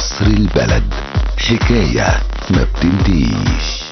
مصر البلد حكاية ما بتنتهيش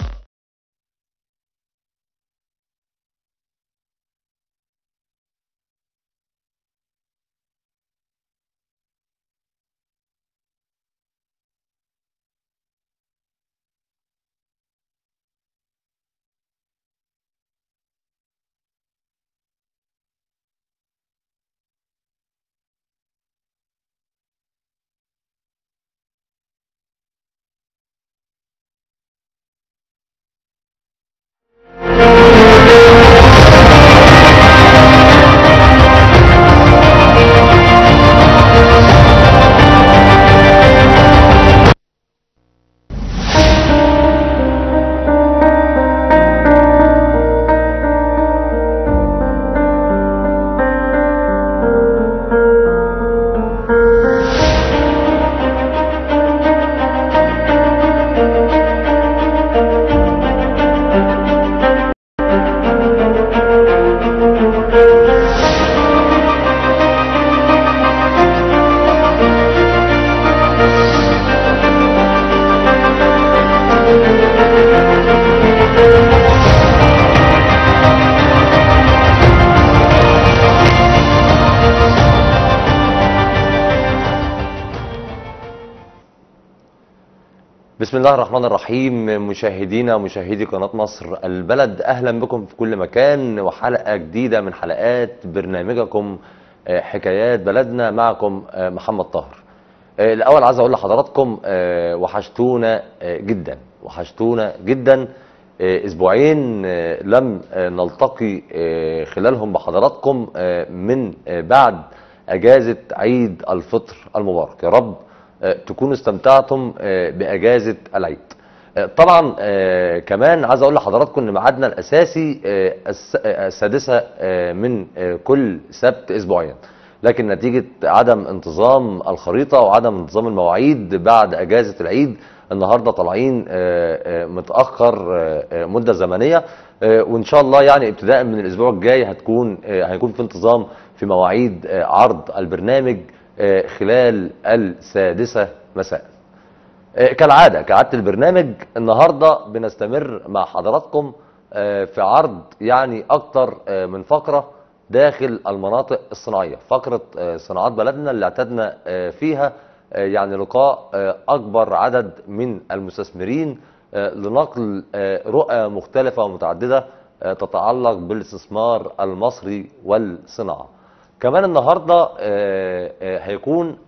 بسم الله الرحمن الرحيم مشاهدينا مشاهدي قناة مصر البلد أهلا بكم في كل مكان وحلقة جديدة من حلقات برنامجكم آه، حكايات بلدنا معكم آه، محمد طاهر آه، الأول عايز أقول لحضراتكم آه، وحشتونا آه، جدا وحشتونا جدا آه، أسبوعين آه، لم آه، نلتقي آه، خلالهم بحضراتكم آه، من آه، بعد أجازة عيد الفطر المبارك يا رب آه، تكونوا استمتعتم آه، بأجازة العيد آه، طبعا آه، كمان عايز اقول لحضراتكم ان ميعادنا الاساسي آه، الس- آه، السادسه آه، من آه، كل سبت اسبوعيا لكن نتيجه عدم انتظام الخريطه وعدم انتظام المواعيد بعد اجازه العيد النهارده طالعين آه، آه، متاخر آه، آه، مده زمنيه آه، وان شاء الله يعني ابتداء من الاسبوع الجاي هتكون آه، هيكون في انتظام في مواعيد آه، عرض البرنامج آه، خلال السادسه مساء آه، كالعادة كعادة البرنامج النهاردة بنستمر مع حضراتكم آه، في عرض يعني أكتر آه، من فقرة داخل المناطق الصناعية فقرة آه، صناعات بلدنا اللي اعتدنا آه، فيها آه، يعني لقاء آه، أكبر عدد من المستثمرين آه، لنقل آه، رؤى مختلفة ومتعددة آه، تتعلق بالاستثمار المصري والصناعة كمان النهاردة آه، آه، هيكون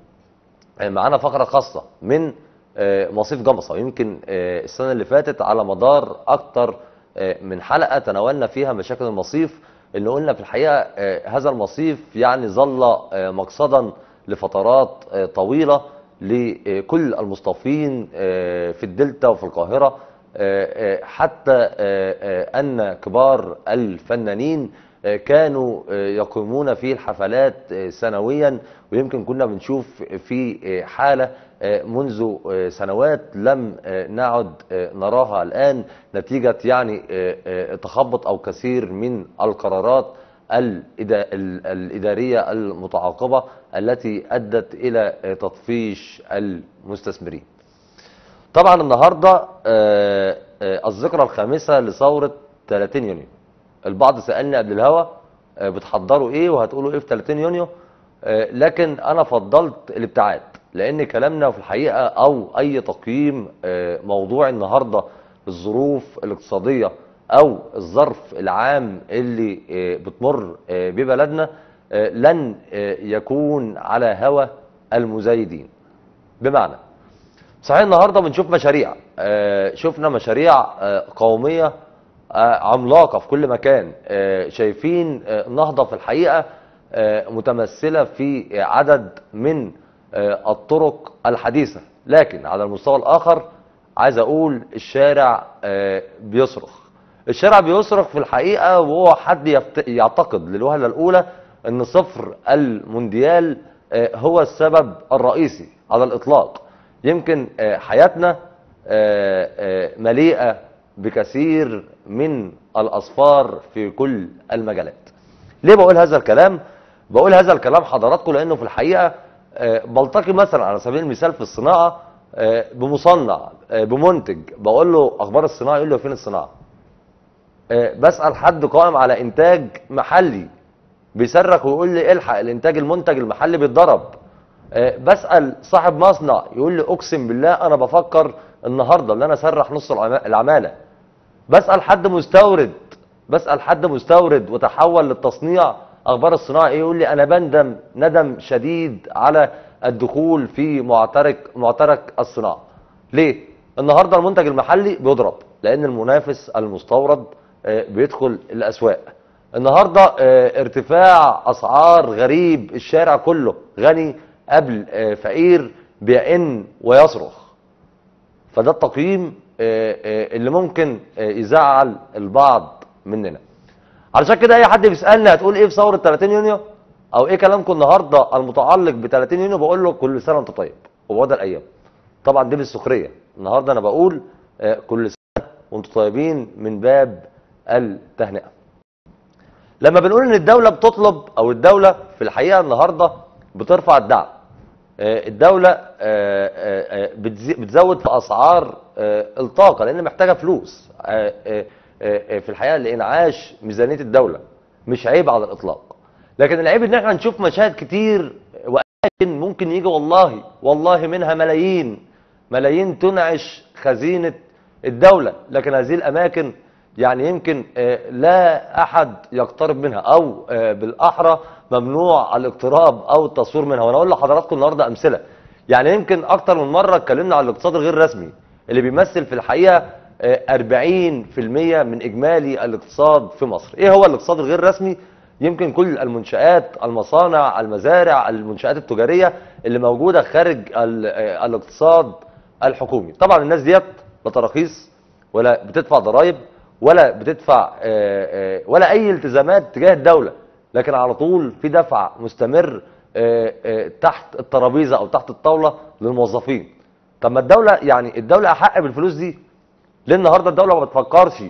معانا فقرة خاصة من آه، مصيف جمصة ويمكن آه، السنة اللي فاتت على مدار أكتر آه، من حلقة تناولنا فيها مشاكل المصيف اللي قلنا في الحقيقة آه، هذا المصيف يعني ظل آه، مقصدا لفترات آه، طويلة لكل المصطفين آه، في الدلتا وفي القاهرة آه، آه، حتى آه، آه، أن كبار الفنانين آه، كانوا آه، يقيمون فيه الحفلات آه، سنويا ويمكن كنا بنشوف في آه، حالة آه، منذ آه، سنوات لم آه، نعد آه، نراها الآن نتيجة يعني آه، آه، تخبط أو كثير من القرارات الإدا- ال- الإدارية المتعاقبة التي أدت إلى آه، تطفيش المستثمرين طبعا النهارده آه، آه، الذكرى الخامسه لثوره 30 يونيو البعض سالني قبل الهوا آه، بتحضروا ايه وهتقولوا ايه في 30 يونيو آه، لكن انا فضلت الابتعاد لان كلامنا في الحقيقه او اي تقييم آه، موضوع النهارده الظروف الاقتصاديه او الظرف العام اللي آه، بتمر آه، ببلدنا آه، لن آه، يكون على هوى المزايدين بمعنى صحيح النهارده بنشوف مشاريع آه، شفنا مشاريع آه، قوميه آه، عملاقه في كل مكان آه، شايفين آه، نهضه في الحقيقه آه، متمثله في عدد من آه، الطرق الحديثه لكن على المستوى الاخر عايز اقول الشارع آه، بيصرخ الشارع بيصرخ في الحقيقه وهو حد يفت- يعتقد للوهله الاولى ان صفر المونديال آه، هو السبب الرئيسي على الاطلاق يمكن آه، حياتنا آه، آه، مليئه بكثير من الاصفار في كل المجالات ليه بقول هذا الكلام بقول هذا الكلام حضراتكم لانه في الحقيقه آه، بلتقي مثلا على سبيل المثال في الصناعه آه، بمصنع آه، بمنتج بقول له اخبار الصناعه يقول لي فين الصناعه آه، بسال حد قائم على انتاج محلي بيصرخ ويقول لي الحق الانتاج المنتج المحلي بيتضرب آه، بسال صاحب مصنع يقول لي اقسم بالله انا بفكر النهارده ان انا اسرح نص العما- العماله بسال حد مستورد بسال حد مستورد وتحول للتصنيع اخبار الصناعه ايه يقول لي انا بندم ندم شديد على الدخول في معترك معترك الصناعه ليه النهارده المنتج المحلي بيضرب لان المنافس المستورد آه، بيدخل الاسواق النهارده آه، ارتفاع اسعار غريب الشارع كله غني قبل آه، فقير بيئن ويصرخ فده التقييم آه، آه، اللي ممكن آه، يزعل البعض مننا علشان كده اي حد بيسالني هتقول ايه في ثوره 30 يونيو او ايه كلامكم النهارده المتعلق ب 30 يونيو بقول له كل سنه وانت طيب وبعد الايام طبعا دي بالسخريه النهارده انا بقول آه، كل سنه وانتم طيبين من باب التهنئه لما بنقول ان الدوله بتطلب او الدوله في الحقيقه النهارده بترفع الدعم آه، الدولة آه، آه، آه، بتزي- بتزود في أسعار آه، الطاقة لأن محتاجة فلوس آه، آه، آه، في الحقيقة لإنعاش ميزانية الدولة مش عيب على الإطلاق لكن العيب إن احنا نشوف مشاهد كتير وأماكن ممكن يجي والله والله منها ملايين ملايين تنعش خزينة الدولة لكن هذه الأماكن يعني يمكن آه، لا أحد يقترب منها أو آه، بالأحرى ممنوع الاقتراب أو التصوير منها وأنا أقول لحضراتكم النهاردة أمثلة يعني يمكن أكتر من مرة اتكلمنا عن الاقتصاد الغير رسمي اللي بيمثل في الحقيقة آه، 40% من إجمالي الاقتصاد في مصر إيه هو الاقتصاد الغير رسمي؟ يمكن كل المنشآت المصانع المزارع المنشآت التجارية اللي موجودة خارج ال- آه، الاقتصاد الحكومي طبعا الناس ديت لا تراخيص ولا بتدفع ضرائب ولا بتدفع آه، آه، ولا اي التزامات تجاه الدوله لكن على طول في دفع مستمر آه، آه، تحت الترابيزه او تحت الطاوله للموظفين طب ما الدوله يعني الدوله احق بالفلوس دي ليه النهارده الدوله ما بتفكرش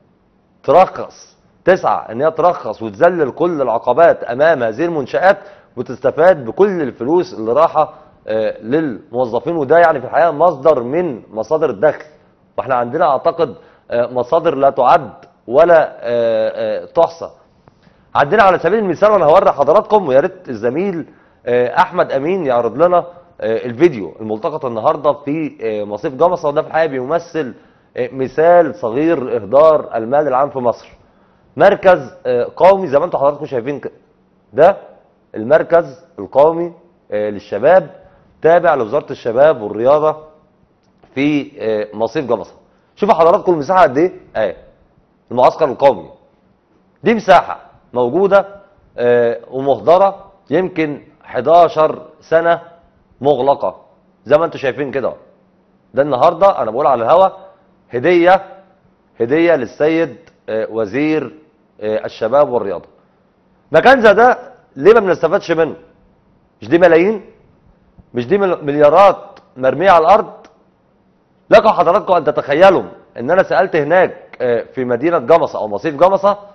ترخص تسعى ان هي ترخص وتذلل كل العقبات امام هذه المنشات وتستفاد بكل الفلوس اللي راحه آه، للموظفين وده يعني في الحقيقه مصدر من مصادر الدخل واحنا عندنا اعتقد آه، مصادر لا تعد ولا آه، آه، تحصى عندنا على سبيل المثال وانا هوري حضراتكم ويا ريت الزميل آه، احمد امين يعرض لنا آه، الفيديو الملتقط النهارده في آه، مصيف جمصه وده في الحقيقه بيمثل آه، مثال صغير لاهدار المال العام في مصر مركز آه، قومي زي ما انتم حضراتكم شايفين كده ده المركز القومي آه، للشباب تابع لوزاره الشباب والرياضه في آه، مصيف جمصه شوفوا حضراتكم المساحه قد ايه اهي المعسكر القومي دي مساحة موجودة آه، ومهدرة يمكن 11 سنة مغلقة زي ما انتم شايفين كده ده النهاردة انا بقول على الهوا هدية هدية للسيد آه، وزير آه، الشباب والرياضة مكان زي ده ليه ما بنستفادش منه مش دي ملايين مش دي مل- مليارات مرمية على الارض لكم حضراتكم ان تتخيلوا ان انا سالت هناك آه، في مدينه جمصه او مصيف جمصه آه،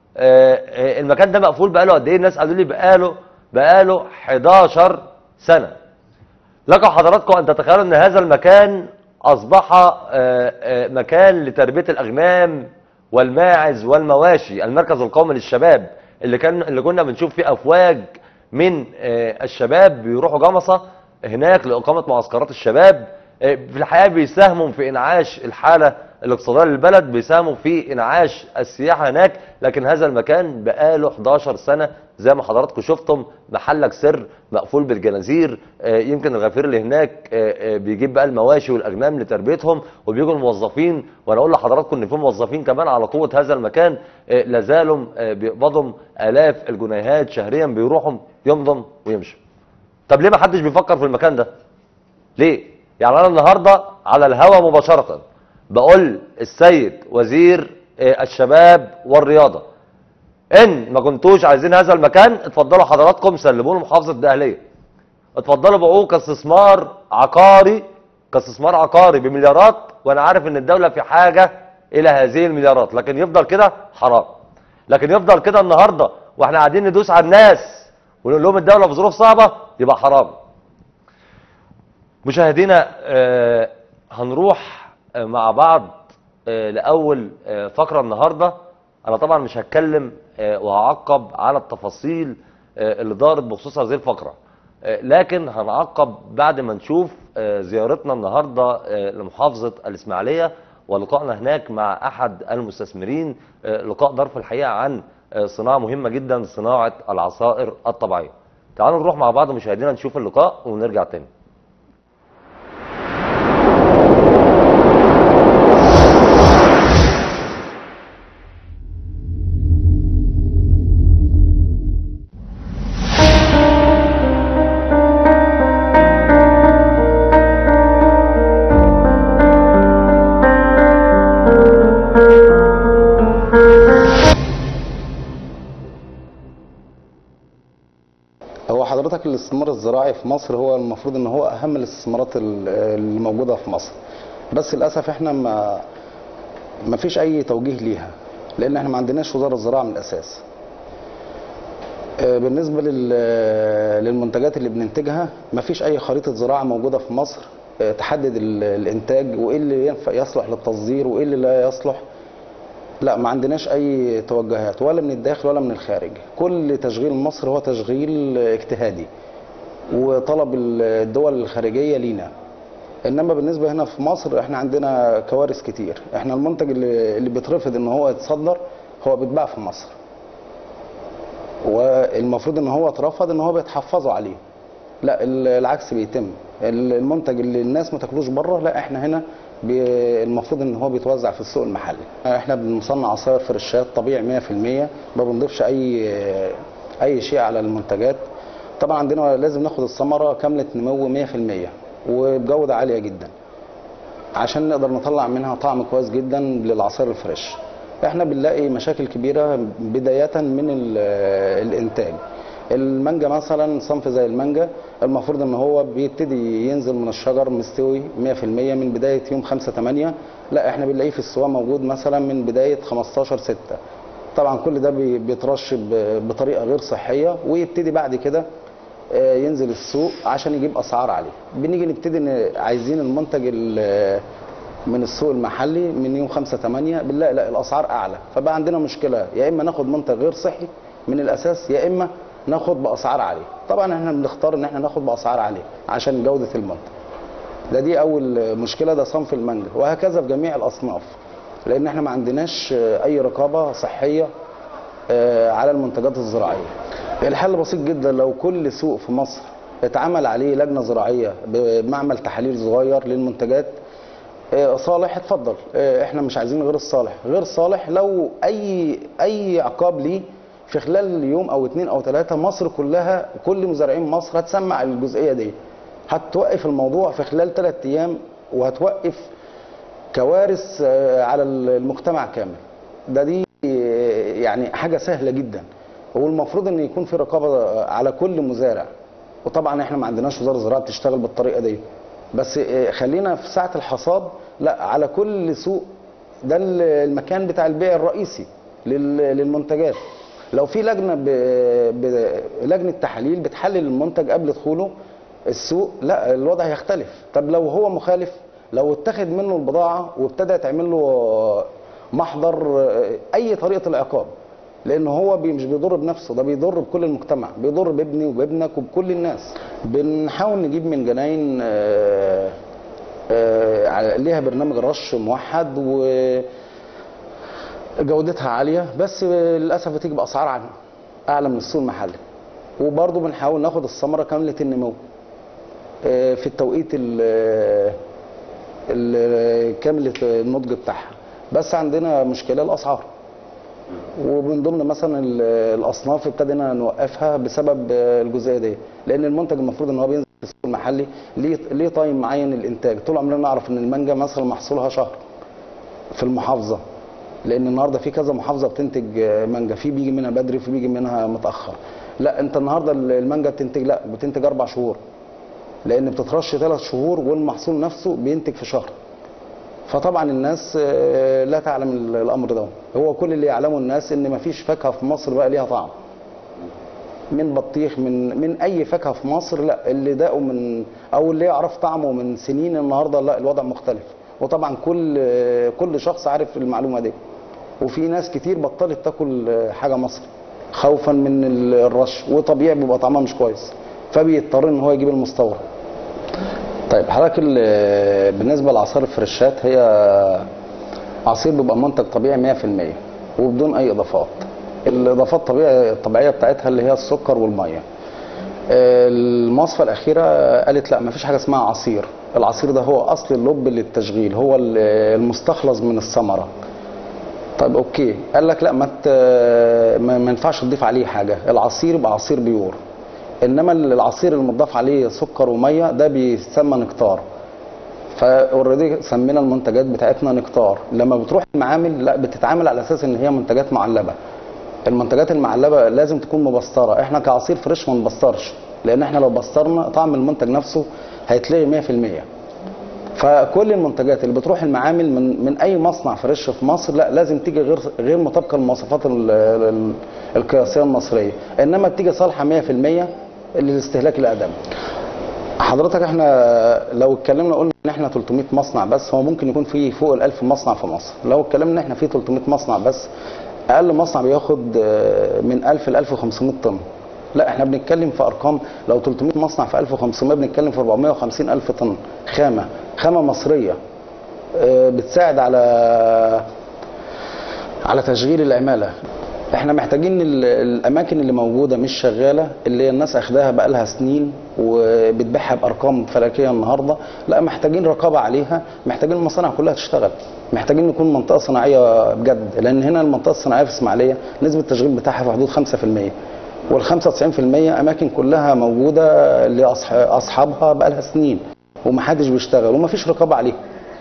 آه، المكان ده مقفول بقاله قد ايه الناس قالوا لي بقاله بقاله 11 سنه لكم حضراتكم ان تتخيلوا ان هذا المكان اصبح آه، آه، مكان لتربيه الاغنام والماعز والمواشي المركز القومي للشباب اللي كان اللي كنا بنشوف فيه افواج من آه، الشباب بيروحوا جمصه هناك لاقامه معسكرات الشباب آه، في الحقيقه بيساهموا في انعاش الحاله الاقتصاديه للبلد بيساهموا في انعاش السياحه هناك لكن هذا المكان بقاله 11 سنه زي ما حضراتكم شفتم محلك سر مقفول بالجنازير آه، يمكن الغفير اللي هناك آه، آه، بيجيب بقى المواشي والاغنام لتربيتهم وبيجوا الموظفين وانا اقول لحضراتكم ان في موظفين كمان على قوه هذا المكان آه، لازالوا آه، بيقبضوا الاف الجنيهات شهريا بيروحوا يمضم ويمشوا طب ليه ما حدش بيفكر في المكان ده ليه يعني انا النهارده على الهوا مباشره بقول السيد وزير آه، الشباب والرياضه ان ما كنتوش عايزين هذا المكان اتفضلوا حضراتكم سلموه لمحافظه الدقهليه اتفضلوا بيعوه كاستثمار عقاري كاستثمار عقاري بمليارات وانا عارف ان الدوله في حاجه الى هذه المليارات لكن يفضل كده حرام لكن يفضل كده النهارده واحنا قاعدين ندوس على الناس ونقول لهم الدوله في ظروف صعبه يبقى حرام مشاهدينا آه، هنروح آه، مع بعض آه، لأول آه، فقرة النهاردة أنا طبعا مش هتكلم آه، وهعقب على التفاصيل آه، اللي دارت بخصوص هذه الفقرة آه، لكن هنعقب بعد ما نشوف آه، زيارتنا النهاردة آه، لمحافظة الإسماعيلية ولقائنا هناك مع أحد المستثمرين آه، لقاء ضرف الحقيقة عن آه، صناعة مهمة جدا صناعة العصائر الطبيعية تعالوا نروح مع بعض مشاهدينا نشوف اللقاء ونرجع تاني هو حضرتك الاستثمار الزراعي في مصر هو المفروض ان هو اهم الاستثمارات ال- اللي موجوده في مصر بس للاسف احنا ما ما فيش اي توجيه ليها لان احنا ما عندناش وزاره زراعه من الاساس آه، بالنسبه لل- للمنتجات اللي بننتجها ما فيش اي خريطه زراعه موجوده في مصر آه، تحدد ال- الانتاج وايه اللي ينفع يصلح للتصدير وايه اللي لا يصلح لا ما عندناش اي توجهات ولا من الداخل ولا من الخارج كل تشغيل مصر هو تشغيل اجتهادي وطلب الدول الخارجيه لينا انما بالنسبه هنا في مصر احنا عندنا كوارث كتير احنا المنتج اللي, اللي بيترفض ان هو يتصدر هو بيتباع في مصر والمفروض ان هو اترفض ان هو بيتحفظوا عليه لا ال- العكس بيتم ال- المنتج اللي الناس ما تاكلوش بره لا احنا هنا بي- المفروض ان هو بيتوزع في السوق المحلي احنا بنصنع عصاير فريشات طبيعي 100% ما بنضيفش اي اي شيء على المنتجات طبعا عندنا لازم ناخد الثمره كامله نمو 100% وبجوده عاليه جدا عشان نقدر نطلع منها طعم كويس جدا للعصير الفريش احنا بنلاقي مشاكل كبيره بدايه من ال- الانتاج المانجا مثلا صنف زي المانجا المفروض ان هو بيبتدي ينزل من الشجر مستوي 100% من بدايه يوم 5 8 لا احنا بنلاقيه في السواق موجود مثلا من بدايه 15 6 طبعا كل ده بي- بيترش ب- بطريقه غير صحيه ويبتدي بعد كده آه، ينزل السوق عشان يجيب اسعار عاليه بنيجي نبتدي ن- عايزين المنتج ال- من السوق المحلي من يوم 5 8 بنلاقي لا الاسعار اعلى فبقى عندنا مشكله يا اما ناخد منتج غير صحي من الاساس يا اما ناخد باسعار عاليه طبعا احنا بنختار ان احنا ناخد باسعار عاليه عشان جوده المنتج ده دي اول مشكله ده صنف المانجا وهكذا في جميع الاصناف لان احنا ما عندناش آه، اي رقابه صحيه آه، على المنتجات الزراعيه الحل بسيط جدا لو كل سوق في مصر اتعمل عليه لجنه زراعيه بمعمل تحاليل صغير للمنتجات آه، صالح اتفضل آه، احنا مش عايزين غير الصالح غير صالح لو اي اي عقاب ليه في خلال يوم او اتنين او ثلاثه مصر كلها كل مزارعين مصر هتسمع الجزئيه دي هتوقف الموضوع في خلال ثلاث ايام وهتوقف كوارث آه، على المجتمع كامل ده دي آه، يعني حاجه سهله جدا والمفروض ان يكون في رقابه على كل مزارع وطبعا احنا ما عندناش وزاره زراعه بتشتغل بالطريقه دي بس آه، خلينا في ساعه الحصاد لا على كل سوق ده ال- المكان بتاع البيع الرئيسي لل- للمنتجات لو في لجنه ب... ب... لجنه تحاليل بتحلل المنتج قبل دخوله السوق لا الوضع هيختلف طب لو هو مخالف لو اتخذ منه البضاعه وابتدى يتعمل له محضر اي طريقه العقاب لان هو بي مش بيضر بنفسه ده بيضر بكل المجتمع بيضر بابني وبابنك وبكل الناس بنحاول نجيب من جناين آه، آه، على- ليها برنامج رش موحد و جودتها عاليه بس للاسف بتيجي باسعار عن- اعلى من السوق المحلي وبرضه بنحاول ناخد الثمره كامله النمو آه، في التوقيت ال- ال- كامله النضج بتاعها بس عندنا مشكله الاسعار ومن ضمن مثلا ال- الاصناف ابتدينا نوقفها بسبب الجزئيه دي لان المنتج المفروض ان هو بينزل في السوق المحلي ليه ليه تايم معين الانتاج طول عمرنا نعرف ان المانجا مثلا محصولها شهر في المحافظه لان النهارده في كذا محافظه بتنتج مانجا في بيجي منها بدري وفي بيجي منها متاخر لا انت النهارده المانجا بتنتج لا بتنتج اربع شهور لان بتترش ثلاث شهور والمحصول نفسه بينتج في شهر فطبعا الناس آه، لا تعلم ال- الامر ده هو كل اللي يعلمه الناس ان مفيش فاكهه في مصر بقى ليها طعم من بطيخ من من اي فاكهه في مصر لا اللي داقوا من او اللي يعرف طعمه من سنين النهارده لا الوضع مختلف وطبعا كل كل شخص عارف المعلومه دي وفي ناس كتير بطلت تاكل حاجه مصري خوفا من الرش وطبيعي بيبقى طعمها مش كويس فبيضطر ان هو يجيب المستورد طيب حضرتك ال- بالنسبه لعصائر الفريشات هي عصير بيبقى منتج طبيعي 100% وبدون اي اضافات الاضافات الطبيعيه الطبيعيه بتاعتها اللي هي السكر والميه المواصفه الاخيره قالت لا مفيش حاجه اسمها عصير العصير ده هو اصل اللب للتشغيل هو ال- المستخلص من الثمره طيب اوكي قال لك لا ما ت- ما ما ينفعش تضيف عليه حاجه العصير يبقى عصير بيور انما العصير المضاف عليه سكر وميه ده بيسمى نكتار فاوريدي سمينا المنتجات بتاعتنا نكتار لما بتروح المعامل لا بتتعامل على اساس ان هي منتجات معلبه المنتجات المعلبه لازم تكون مبستره احنا كعصير فريش ما نبسترش لان احنا لو بسترنا طعم المنتج نفسه هيتلغي 100% فكل المنتجات اللي بتروح المعامل من من اي مصنع فريش في مصر لا لازم تيجي غير غير مطابقه للمواصفات ال- ال- القياسيه المصريه انما بتيجي صالحه 100% للاستهلاك الادمي حضرتك احنا لو اتكلمنا قلنا ان احنا 300 مصنع بس هو ممكن يكون في فوق ال 1000 مصنع في مصر لو اتكلمنا احنا في 300 مصنع بس اقل مصنع بياخد آه، من 1000 ل 1500 طن لا احنا بنتكلم في ارقام لو 300 مصنع في 1500 بنتكلم في 450 الف طن خامه خامه مصريه آه، بتساعد على على تشغيل العماله احنا محتاجين ال- الاماكن اللي موجوده مش شغاله اللي الناس اخداها بقالها سنين وبتبيعها بارقام فلكيه النهارده لا محتاجين رقابه عليها محتاجين المصانع كلها تشتغل محتاجين نكون منطقه صناعيه بجد لان هنا المنطقه الصناعيه في اسماعيليه نسبه التشغيل بتاعها في حدود 5% وال 95% اماكن كلها موجوده لاصحابها بقالها سنين ومحدش بيشتغل ومفيش رقابه عليها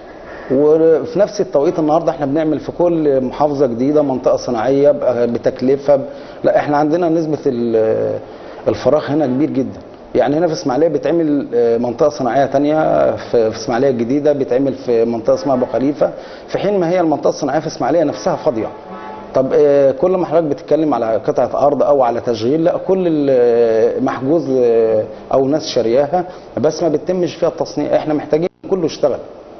وفي نفس التوقيت النهارده احنا بنعمل في كل محافظه جديده منطقه صناعيه ب- بتكلفه ب... لا احنا عندنا نسبه ال- الفراغ هنا كبير جدا يعني هنا في اسماعيليه بيتعمل آه، منطقه صناعيه تانية في في اسماعيليه الجديده بيتعمل في منطقه اسمها ابو خليفه في حين ما هي المنطقه الصناعيه في اسماعيليه نفسها فاضيه طب آه، كل ما حضرتك بتتكلم على قطعه ارض او على تشغيل لا كل ال- محجوز آه، او ناس شارياها بس ما بتتمش فيها التصنيع احنا محتاجين كله يشتغل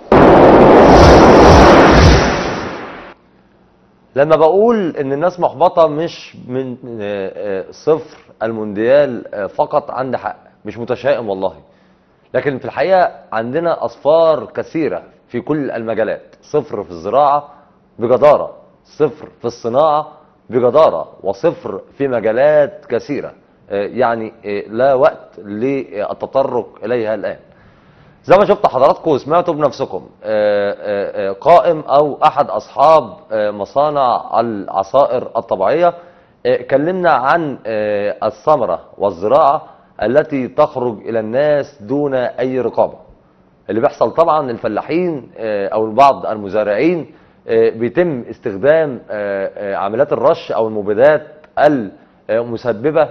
لما بقول ان الناس محبطه مش من آه، آه، صفر المونديال آه، فقط عندي حق مش متشائم والله لكن في الحقيقه عندنا اصفار كثيره في كل المجالات صفر في الزراعه بجداره صفر في الصناعه بجداره وصفر في مجالات كثيره آه، يعني آه، لا وقت للتطرق اليها الان زي ما شفت حضراتكم وسمعتوا بنفسكم آه، آه، آه، قائم او احد اصحاب آه، مصانع العصائر الطبيعيه آه، كلمنا عن آه، الثمره والزراعه التي تخرج الى الناس دون اي رقابه اللي بيحصل طبعا الفلاحين آه، او بعض المزارعين آه، بيتم استخدام آه، آه، عمليات الرش او المبيدات المسببه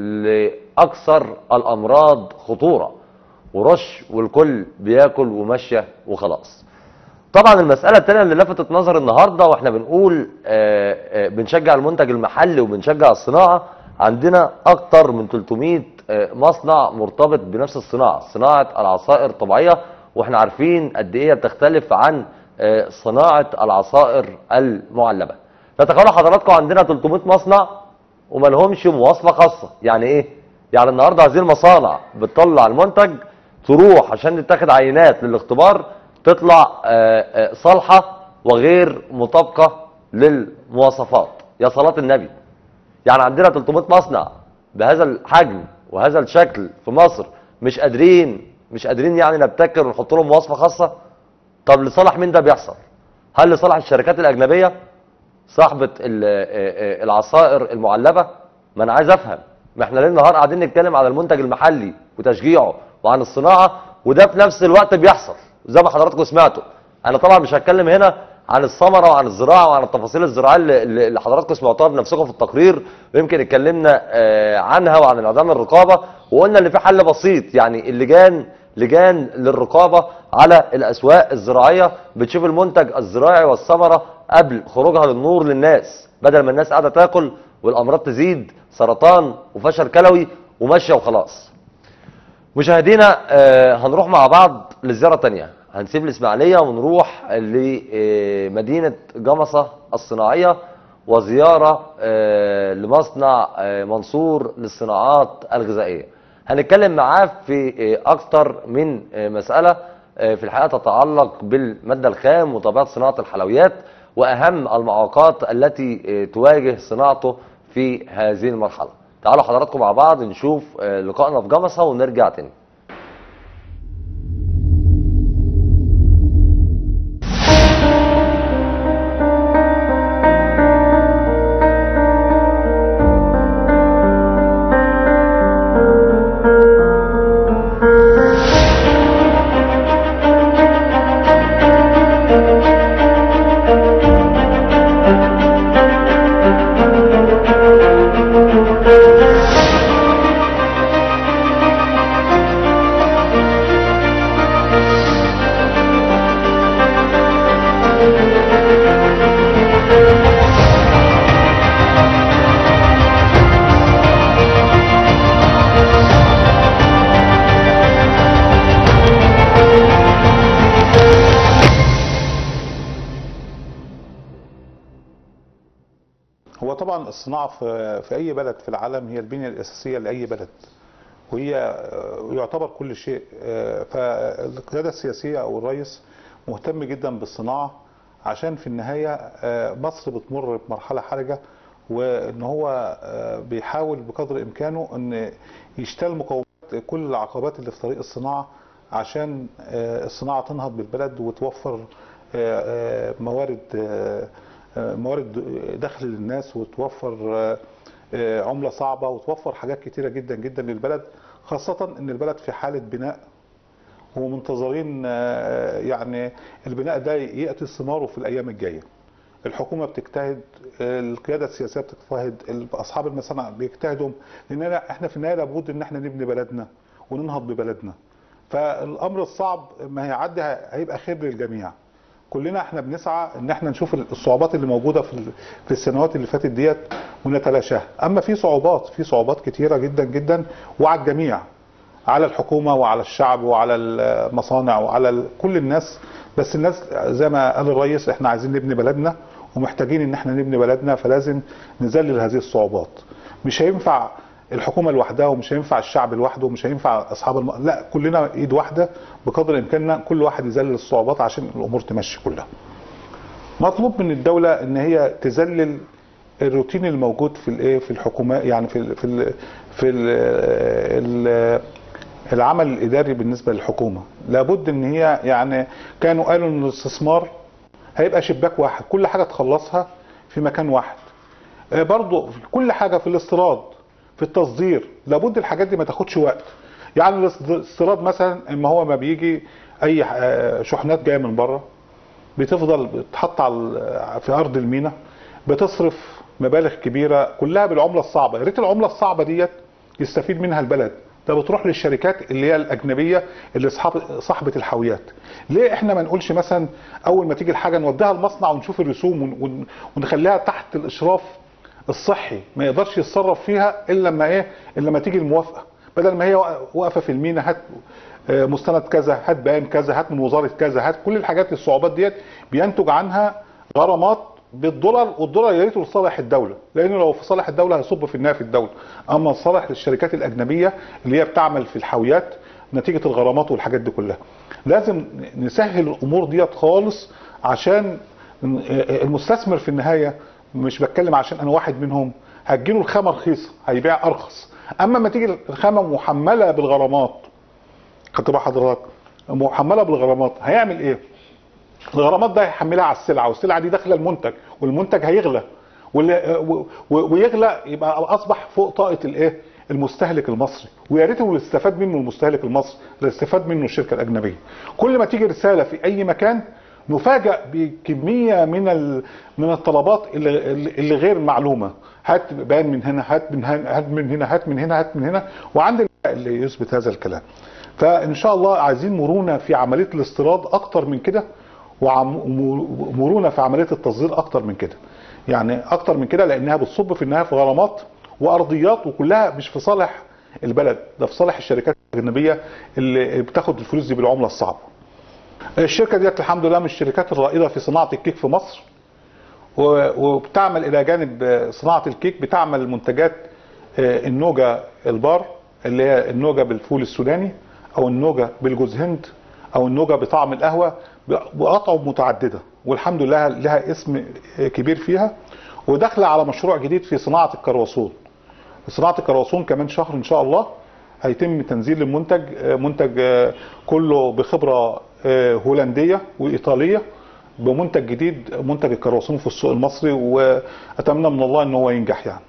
لاكثر الامراض خطوره ورش والكل بياكل وماشيه وخلاص طبعا المسألة التانية اللي لفتت نظر النهاردة واحنا بنقول آه، آه، بنشجع المنتج المحلي وبنشجع الصناعة عندنا اكتر من 300 آه، مصنع مرتبط بنفس الصناعة صناعة العصائر الطبيعية واحنا عارفين قد ايه بتختلف عن آه، صناعة العصائر المعلبة فتخيلوا حضراتكم عندنا 300 مصنع وما لهمش مواصفة خاصة يعني ايه يعني النهارده هذه المصانع بتطلع المنتج تروح عشان تتاخد عينات للاختبار تطلع آه، آه، صالحه وغير مطابقه للمواصفات يا صلاه النبي يعني عندنا 300 مصنع بهذا الحجم وهذا الشكل في مصر مش قادرين مش قادرين يعني نبتكر ونحط لهم مواصفه خاصه طب لصالح مين ده بيحصل هل لصالح الشركات الاجنبيه صاحبه ال- آه، آه، العصائر المعلبه ما انا عايز افهم ما احنا ليل نهار قاعدين نتكلم على المنتج المحلي وتشجيعه وعن الصناعه وده في نفس الوقت بيحصل زي ما حضراتكم سمعتوا انا طبعا مش هتكلم هنا عن الثمره وعن الزراعه وعن التفاصيل الزراعيه اللي- اللي اللي حضراتكم سمعتوها بنفسكم في التقرير ويمكن اتكلمنا آه، عنها وعن انعدام الرقابه وقلنا ان في حل بسيط يعني اللجان لجان للرقابه على الاسواق الزراعيه بتشوف المنتج الزراعي والثمره قبل خروجها للنور للناس بدل ما الناس قاعده تاكل والامراض تزيد سرطان وفشل كلوي وماشيه وخلاص مشاهدينا آه، هنروح مع بعض لزياره تانية هنسيب الاسماعيليه ونروح لمدينه جمصه الصناعيه وزياره آه، لمصنع آه، منصور للصناعات الغذائيه هنتكلم معاه في آه، اكتر من آه، مساله آه، في الحقيقه تتعلق بالماده الخام وطبيعه صناعه الحلويات واهم المعوقات التي آه، تواجه صناعته في هذه المرحله تعالوا حضراتكم مع بعض نشوف آه، لقائنا في جمصه ونرجع تاني هو طبعا الصناعة في في أي بلد في العالم هي البنية الأساسية لأي بلد وهي آه، يعتبر كل شيء آه، فالقيادة السياسية أو الرئيس مهتم جدا بالصناعة عشان في النهاية آه، مصر بتمر بمرحلة حرجة وإن هو آه، بيحاول بقدر إمكانه إن يشتغل مقومات كل العقبات اللي في طريق الصناعة عشان آه، الصناعة تنهض بالبلد وتوفر آه، آه، موارد آه، آه، موارد دخل للناس وتوفر آه، آه، عملة صعبة وتوفر حاجات كتيرة جدا جدا للبلد خاصة ان البلد في حالة بناء ومنتظرين آه، يعني البناء ده يأتي ثماره في الأيام الجاية الحكومة بتجتهد القيادة السياسية بتجتهد أصحاب المصانع بيجتهدوا لأن احنا في النهاية لابد ان احنا نبني بلدنا وننهض ببلدنا فالأمر الصعب ما هيعدي هيبقى خير للجميع كلنا احنا بنسعى ان احنا نشوف الصعوبات اللي موجوده في ال- في السنوات اللي فاتت ديت ونتلاشاها اما في صعوبات في صعوبات كتيره جدا جدا وعلى الجميع على الحكومه وعلى الشعب وعلى المصانع وعلى ال- كل الناس بس الناس زي ما قال الرئيس احنا عايزين نبني بلدنا ومحتاجين ان احنا نبني بلدنا فلازم نذلل هذه الصعوبات مش هينفع الحكومه لوحدها ومش هينفع الشعب لوحده ومش هينفع اصحاب الم... لا كلنا ايد واحده بقدر امكاننا كل واحد يذلل الصعوبات عشان الامور تمشي كلها مطلوب من الدوله ان هي تذلل الروتين الموجود في الايه في الحكومات يعني في ال في ال في ال ال العمل الاداري بالنسبه للحكومه لابد ان هي يعني كانوا قالوا ان الاستثمار هيبقى شباك واحد كل حاجه تخلصها في مكان واحد آه، برضو كل حاجه في الاستيراد في التصدير لابد الحاجات دي ما تاخدش وقت يعني الاستيراد مثلا اما هو ما بيجي اي آه، شحنات جايه من بره بتفضل بتحط على ال- في ارض المينا بتصرف مبالغ كبيره كلها بالعمله الصعبه يا ريت العمله الصعبه ديت يستفيد منها البلد ده بتروح للشركات اللي هي الاجنبيه اللي صحاب صاحبه الحاويات ليه احنا ما نقولش مثلا اول ما تيجي الحاجه نوديها المصنع ونشوف الرسوم ون- ون- ونخليها تحت الاشراف الصحي ما يقدرش يتصرف فيها الا لما ايه الا لما تيجي الموافقه بدل ما هي واقفه في المينا هات آه، مستند كذا هات بيان كذا هات من وزاره كذا هات كل الحاجات الصعوبات ديت بينتج عنها غرامات بالدولار والدولار يا ريته لصالح الدوله لانه لو في صالح الدوله هيصب في النهايه في الدوله اما لصالح الشركات الاجنبيه اللي هي بتعمل في الحاويات نتيجه الغرامات والحاجات دي كلها لازم نسهل الامور ديت خالص عشان المستثمر في النهايه مش بتكلم عشان انا واحد منهم هتجيله الخامه رخيصه هيبيع ارخص اما لما تيجي الخامه محمله بالغرامات خدت بال حضرتك محمله بالغرامات هيعمل ايه؟ الغرامات ده هيحملها على السلعه والسلعه دي داخله المنتج والمنتج هيغلى واللي- و- و- ويغلى يبقى اصبح فوق طاقه الايه؟ المستهلك المصري ويا ريته اللي استفاد منه المستهلك المصري اللي استفاد منه الشركه الاجنبيه كل ما تيجي رساله في اي مكان نفاجأ بكميه من ال- من الطلبات اللي, اللي غير معلومه هات بيان من هنا هات من هنا هات من هنا هات من هنا هات من هنا وعند اللي يثبت هذا الكلام فان شاء الله عايزين مرونه في عمليه الاستيراد اكتر من كده ومرونه في عمليه التصدير اكتر من كده يعني اكتر من كده لانها بتصب في النهايه في غرامات وارضيات وكلها مش في صالح البلد ده في صالح الشركات الاجنبيه اللي بتاخد الفلوس دي بالعمله الصعبه الشركه ديت الحمد لله من الشركات الرائده في صناعه الكيك في مصر و- وبتعمل الى جانب صناعه الكيك بتعمل منتجات آه، النوجه البار اللي هي النوجه بالفول السوداني او النوجه بالجوز هند او النوجه بطعم القهوه باطعم متعدده والحمد لله لها اسم كبير فيها وداخله على مشروع جديد في صناعه الكرواسون صناعه الكرواسون كمان شهر ان شاء الله هيتم تنزيل المنتج آه، منتج آه، كله بخبره آه، هولنديه وايطاليه بمنتج جديد منتج الكرواسون في السوق المصري واتمنى من الله ان هو ينجح يعني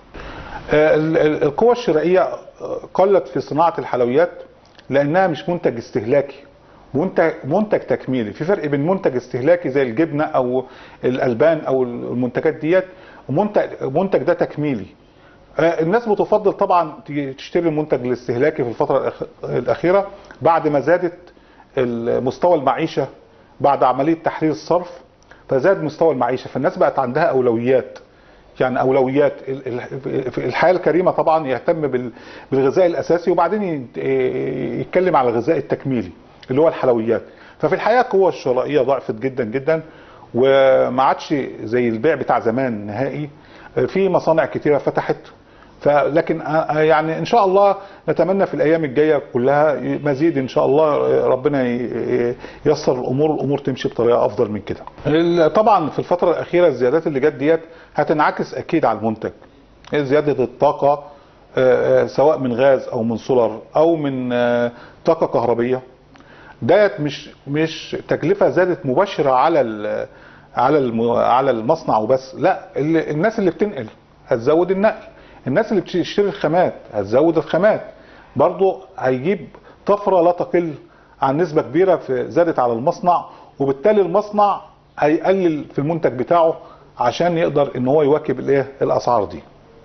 آه، ال- ال- القوى الشرائيه آه، قلت في صناعه الحلويات لانها مش منتج استهلاكي منتج منتج تكميلي في فرق بين منتج استهلاكي زي الجبنه او الالبان او المنتجات ديت ومنتج منتج ده تكميلي آه، الناس بتفضل طبعا تيجي تشتري المنتج الاستهلاكي في الفتره الأخ- الاخيره بعد ما زادت مستوى المعيشه بعد عمليه تحرير الصرف فزاد مستوى المعيشه فالناس بقت عندها اولويات يعني اولويات ال- ال- في الحياه الكريمه طبعا يهتم بال- بالغذاء الاساسي وبعدين ي- يتكلم على الغذاء التكميلي اللي هو الحلويات ففي الحقيقه القوه الشرائيه ضعفت جدا جدا وما عادش زي البيع بتاع زمان نهائي في مصانع كتيره فتحت فلكن آه، يعني ان شاء الله نتمنى في الايام الجايه كلها مزيد ان شاء الله ربنا ي- ييسر الامور الامور تمشي بطريقه افضل من كده. ال- طبعا في الفتره الاخيره الزيادات اللي جت ديت هتنعكس اكيد على المنتج. زياده الطاقه آه، آه، سواء من غاز او من سولار او من آه، طاقه كهربيه ديت مش مش تكلفه زادت مباشره على ال- على الم- على المصنع وبس لا ال- الناس اللي بتنقل هتزود النقل الناس اللي بتشتري الخامات هتزود الخامات برضو هيجيب طفره لا تقل عن نسبه كبيره في زادت على المصنع وبالتالي المصنع هيقلل في المنتج بتاعه عشان يقدر ان هو يواكب الايه الاسعار دي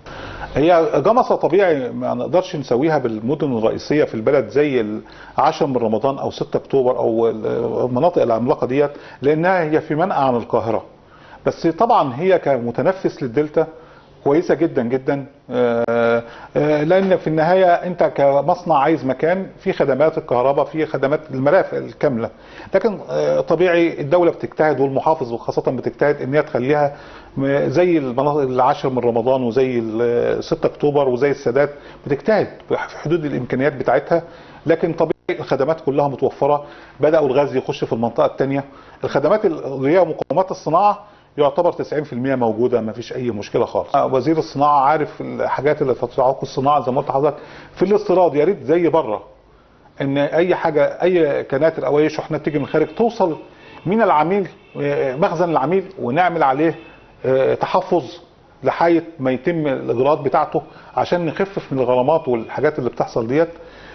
هي جمصة طبيعي ما نقدرش نسويها بالمدن الرئيسية في البلد زي العاشر من رمضان أو 6 أكتوبر أو المناطق العملاقة ديت لأنها هي في منأى عن القاهرة بس طبعا هي كمتنفس للدلتا كويسة جدا جدا آه، آه، لأن في النهاية أنت كمصنع عايز مكان في خدمات الكهرباء في خدمات المرافق الكاملة لكن آه، طبيعي الدولة بتجتهد والمحافظ خاصة بتجتهد ان هي تخليها م- زي المناطق العاشر من رمضان وزي ال 6 اكتوبر وزي السادات بتجتهد في حدود الامكانيات بتاعتها لكن طبيعي الخدمات كلها متوفره بداوا الغاز يخش في المنطقه الثانيه الخدمات اللي هي مقومات الصناعه يعتبر 90% موجوده ما فيش اي مشكله خالص وزير الصناعه عارف الحاجات اللي تتعوق الصناعه زي ما قلت لحضرتك في الاستيراد يا ريت زي بره ان اي حاجه اي كناتر او اي شحنه تيجي من الخارج توصل من العميل آه، مخزن العميل ونعمل عليه آه، تحفظ لحايه ما يتم الاجراءات بتاعته عشان نخفف من الغرامات والحاجات اللي بتحصل ديت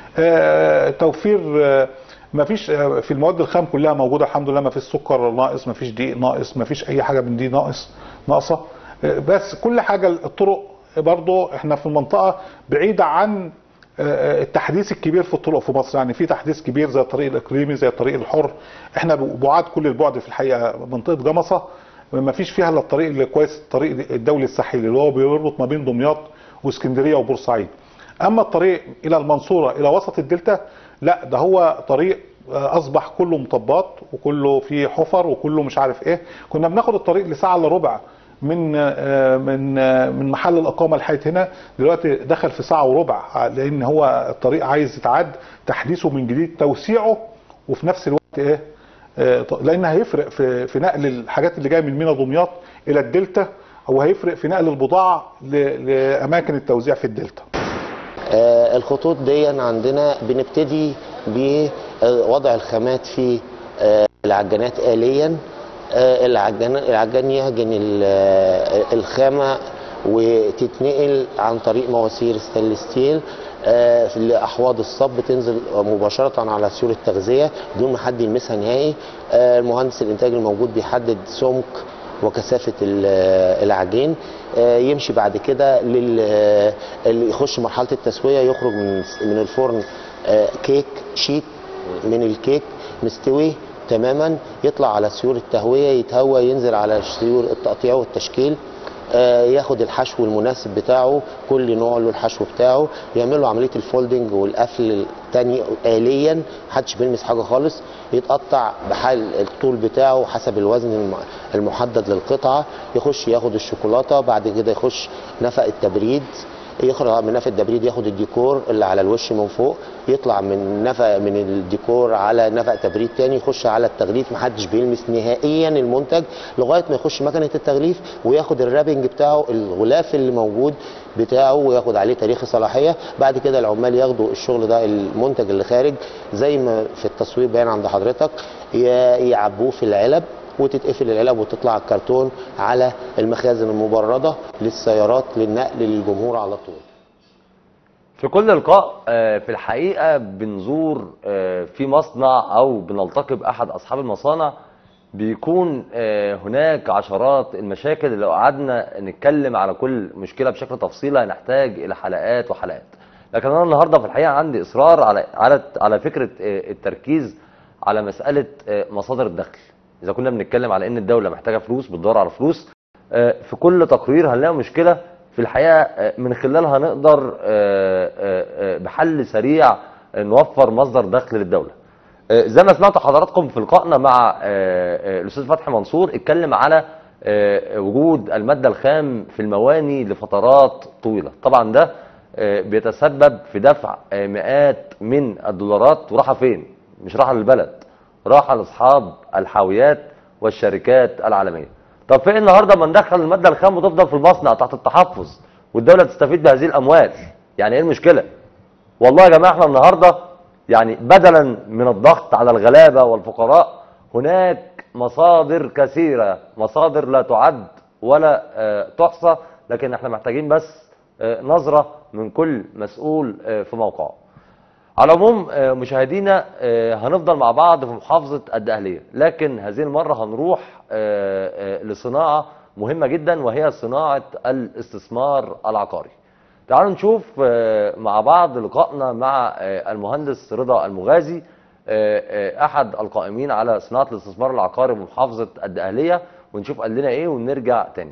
آه، توفير آه، ما فيش آه، في المواد الخام كلها موجوده الحمد لله ما فيش سكر ناقص ما فيش دقيق ناقص ما فيش اي حاجه من دي ناقص ناقصه آه، بس كل حاجه الطرق برضو احنا في المنطقه بعيده عن آه، التحديث الكبير في الطرق في مصر يعني في تحديث كبير زي الطريق الاقليمي زي الطريق الحر احنا بعاد كل البعد في الحقيقه منطقه جمصه ما فيش فيها الا الطريق اللي كويس الطريق الدولي الساحلي اللي هو بيربط ما بين دمياط واسكندريه وبورسعيد اما الطريق الى المنصوره الى وسط الدلتا لا ده هو طريق آه، اصبح كله مطبات وكله فيه حفر وكله مش عارف ايه كنا بناخد الطريق لساعه الا ربع من آه، من آه، من محل الاقامه لحد هنا دلوقتي دخل في ساعه وربع لان هو الطريق عايز يتعاد تحديثه من جديد توسيعه وفي نفس الوقت ايه آه، ط- لان هيفرق في في نقل الحاجات اللي جايه من مينا دمياط الى الدلتا او هيفرق في نقل البضاعه ل- لاماكن التوزيع في الدلتا آه، الخطوط دي عندنا بنبتدي بوضع الخامات في آه، العجانات آليا آه، العجان العجان يعجن ال- آه، الخامة وتتنقل عن طريق مواسير ستانلس ستيل آه، في لأحواض الصب تنزل مباشرة على سيور التغذية بدون ما حد يلمسها نهائي آه، المهندس الإنتاج الموجود بيحدد سمك وكثافه ال- العجين آه، يمشي بعد كده لل آه، اللي يخش مرحله التسويه يخرج من من الفرن آه، كيك شيت من الكيك مستوي تماما يطلع على سيور التهويه يتهوى ينزل على سيور التقطيع والتشكيل آه، ياخد الحشو المناسب بتاعه كل نوع له الحشو بتاعه يعمل له عمليه الفولدنج والقفل التاني آليا محدش بيلمس حاجه خالص يتقطع بحال الطول بتاعه حسب الوزن الم- المحدد للقطعه يخش ياخد الشوكولاته بعد كده يخش نفق التبريد يخرج من نفق التبريد ياخد الديكور اللي على الوش من فوق يطلع من نفق من الديكور على نفق تبريد تاني يخش على التغليف محدش بيلمس نهائيا المنتج لغايه ما يخش مكنه التغليف وياخد الرابنج بتاعه الغلاف اللي موجود بتاعه وياخد عليه تاريخ الصلاحيه بعد كده العمال ياخدوا الشغل ده المنتج اللي خارج زي ما في التصوير باين عند حضرتك ي- يعبوه في العلب وتتقفل العلب وتطلع الكرتون على المخازن المبرده للسيارات للنقل للجمهور على طول في كل لقاء آه، في الحقيقة بنزور آه، في مصنع أو بنلتقي بأحد أصحاب المصانع بيكون آه، هناك عشرات المشاكل اللي لو قعدنا نتكلم على كل مشكلة بشكل تفصيلي هنحتاج إلى حلقات وحلقات لكن أنا النهاردة في الحقيقة عندي إصرار على على على فكرة آه، التركيز على مسألة آه، مصادر الدخل إذا كنا بنتكلم على إن الدولة محتاجة فلوس بتدور على فلوس آه، في كل تقرير هنلاقي مشكلة في الحقيقة آه، من خلالها نقدر آه، آه، آه، بحل سريع آه، نوفر مصدر دخل للدولة آه، زي ما سمعتوا حضراتكم في لقائنا مع آه، آه، الأستاذ فتحي منصور اتكلم على آه، وجود المادة الخام في المواني لفترات طويلة طبعا ده آه، بيتسبب في دفع آه، مئات من الدولارات وراحة فين مش راحة للبلد راحة لأصحاب الحاويات والشركات العالمية طب فين النهارده ما ندخل الماده الخام وتفضل في المصنع تحت التحفظ والدوله تستفيد بهذه الاموال يعني ايه المشكله والله يا جماعه احنا النهارده يعني بدلا من الضغط على الغلابه والفقراء هناك مصادر كثيره مصادر لا تعد ولا آه، تحصى لكن احنا محتاجين بس آه، نظره من كل مسؤول آه، في موقعه على العموم آه، مشاهدينا آه، هنفضل مع بعض في محافظة الدقهلية لكن هذه المرة هنروح آه، آه، لصناعة مهمة جدا وهي صناعة الاستثمار العقاري تعالوا نشوف آه، مع بعض لقائنا مع آه، المهندس رضا المغازي آه، آه، أحد القائمين على صناعة الاستثمار العقاري بمحافظة الدقهلية ونشوف قال لنا إيه ونرجع تاني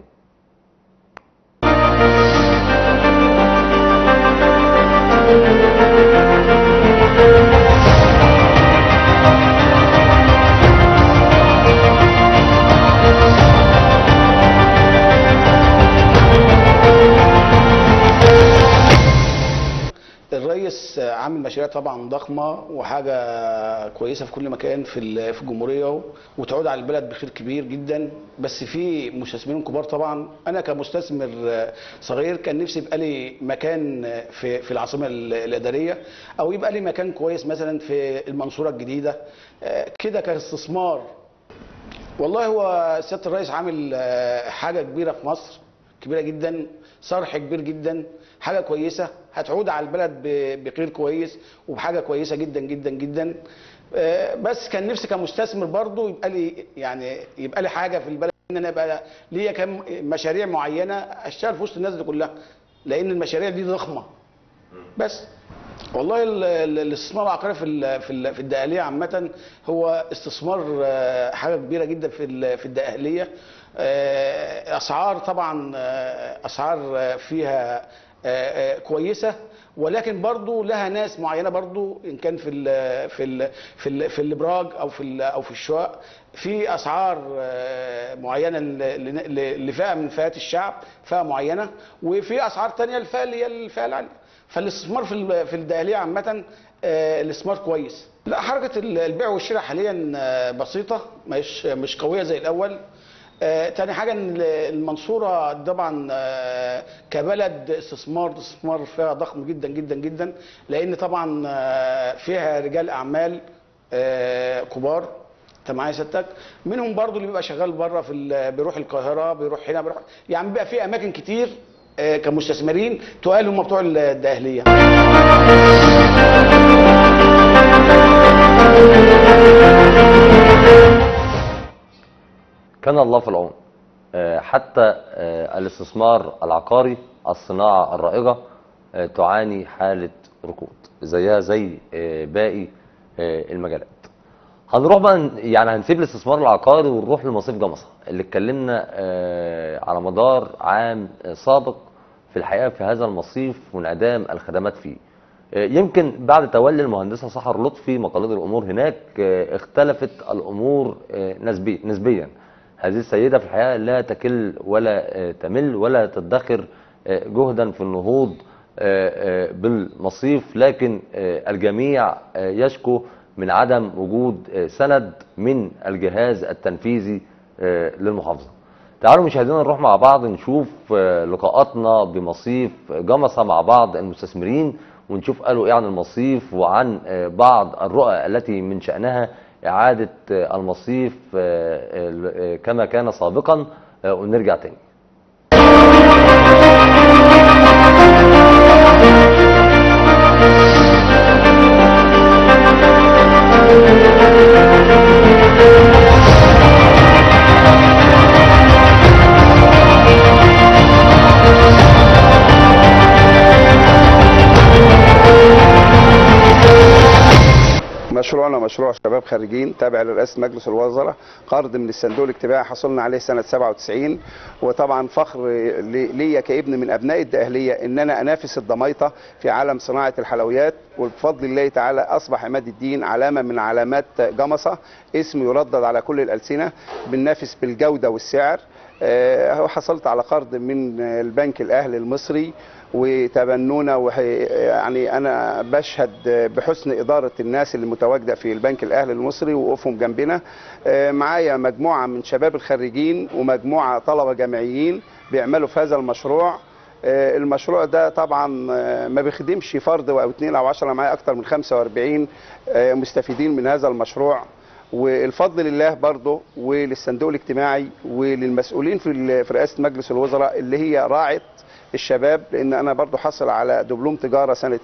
الرئيس عامل مشاريع طبعا ضخمه وحاجه كويسه في كل مكان في ال- في الجمهوريه وتعود على البلد بخير كبير جدا بس في مستثمرين كبار طبعا انا كمستثمر صغير كان نفسي يبقى لي مكان في في العاصمه ال- الاداريه او يبقى لي مكان كويس مثلا في المنصوره الجديده آه، كده كاستثمار والله هو سياده الرئيس عامل آه، حاجه كبيره في مصر كبيره جدا صرح كبير جدا حاجه كويسه هتعود على البلد ب- بخير كويس وبحاجه كويسه جدا جدا جدا آه، بس كان نفسي كمستثمر برضو يبقى لي يعني يبقى لي حاجه في البلد ان انا يبقى ليا كم مشاريع معينه اشتغل في وسط الناس دي كلها لان المشاريع دي ضخمه بس والله ال- ال- الاستثمار العقاري في ال- في ال- في الدقهليه عامه هو استثمار آه، حاجه كبيره جدا في ال- في الدقهليه آه، اسعار طبعا آه، اسعار آه، فيها آه، آه، كويسه ولكن برضو لها ناس معينه برضو ان كان في ال في ال في ال في الابراج او في ال او في الشقق في اسعار آه، معينه ل- ل- لفئه من فئات الشعب فئه معينه وفي اسعار تانية للفئه اللي هي الفئه العاليه فالاستثمار في ال- في الدقهليه عامه آه، الاستثمار كويس لا حركه ال- البيع والشراء حاليا آه، بسيطه مش مش قويه زي الاول آه، تاني حاجة ان المنصورة طبعا آه، كبلد استثمار استثمار فيها ضخم جدا جدا جدا لان طبعا آه، فيها رجال اعمال آه، كبار انت معايا سيادتك منهم برضو اللي بيبقى شغال بره في ال- بيروح القاهرة بيروح هنا بيروح يعني بيبقى في اماكن كتير آه، كمستثمرين تقال هم بتوع الدقهلية كان الله في العون آه، حتى آه، الاستثمار العقاري الصناعة الرائجة آه، تعاني حالة ركود زيها زي آه، باقي آه، المجالات هنروح بقى ن- يعني هنسيب الاستثمار العقاري ونروح لمصيف جمصة اللي اتكلمنا آه، على مدار عام آه، سابق في الحقيقة في هذا المصيف وانعدام الخدمات فيه آه، يمكن بعد تولي المهندسة سحر لطفي مقاليد الأمور هناك آه، اختلفت الأمور آه، نسبي نسبيا هذه السيدة في الحقيقة لا تكل ولا آه، تمل ولا تدخر آه، جهدا في النهوض آه، آه، بالمصيف لكن آه، الجميع آه، يشكو من عدم وجود آه، سند من الجهاز التنفيذي آه، للمحافظة تعالوا مشاهدينا نروح مع بعض نشوف آه، لقاءاتنا بمصيف جمصة مع بعض المستثمرين ونشوف قالوا ايه عن المصيف وعن آه، بعض الرؤى التي من شأنها إعادة آه، المصيف آه، آه، كما كان سابقا آه، ونرجع تاني مشروعنا مشروع شباب خارجين تابع لرئاسه مجلس الوزراء قرض من الصندوق الاجتماعي حصلنا عليه سنه 97 وطبعا فخر لي- ليا كابن من ابناء الدقهليه ان انا انافس الضميطه في عالم صناعه الحلويات وبفضل الله تعالى اصبح عماد الدين علامه من علامات جمصه اسم يردد على كل الالسنه بننافس بالجوده والسعر آه، وحصلت على قرض من البنك الاهلي المصري وتبنونا وح- يعني انا بشهد بحسن اداره الناس اللي متواجده في البنك الاهلي المصري ووقوفهم جنبنا آه، معايا مجموعه من شباب الخريجين ومجموعه طلبه جامعيين بيعملوا في هذا المشروع آه، المشروع ده طبعا آه، ما بيخدمش فرد او اثنين او عشرة معايا اكتر من 45 آه، مستفيدين من هذا المشروع والفضل لله برضه وللصندوق الاجتماعي وللمسؤولين في ال- في رئاسه مجلس الوزراء اللي هي راعت الشباب لان انا برضو حاصل على دبلوم تجاره سنه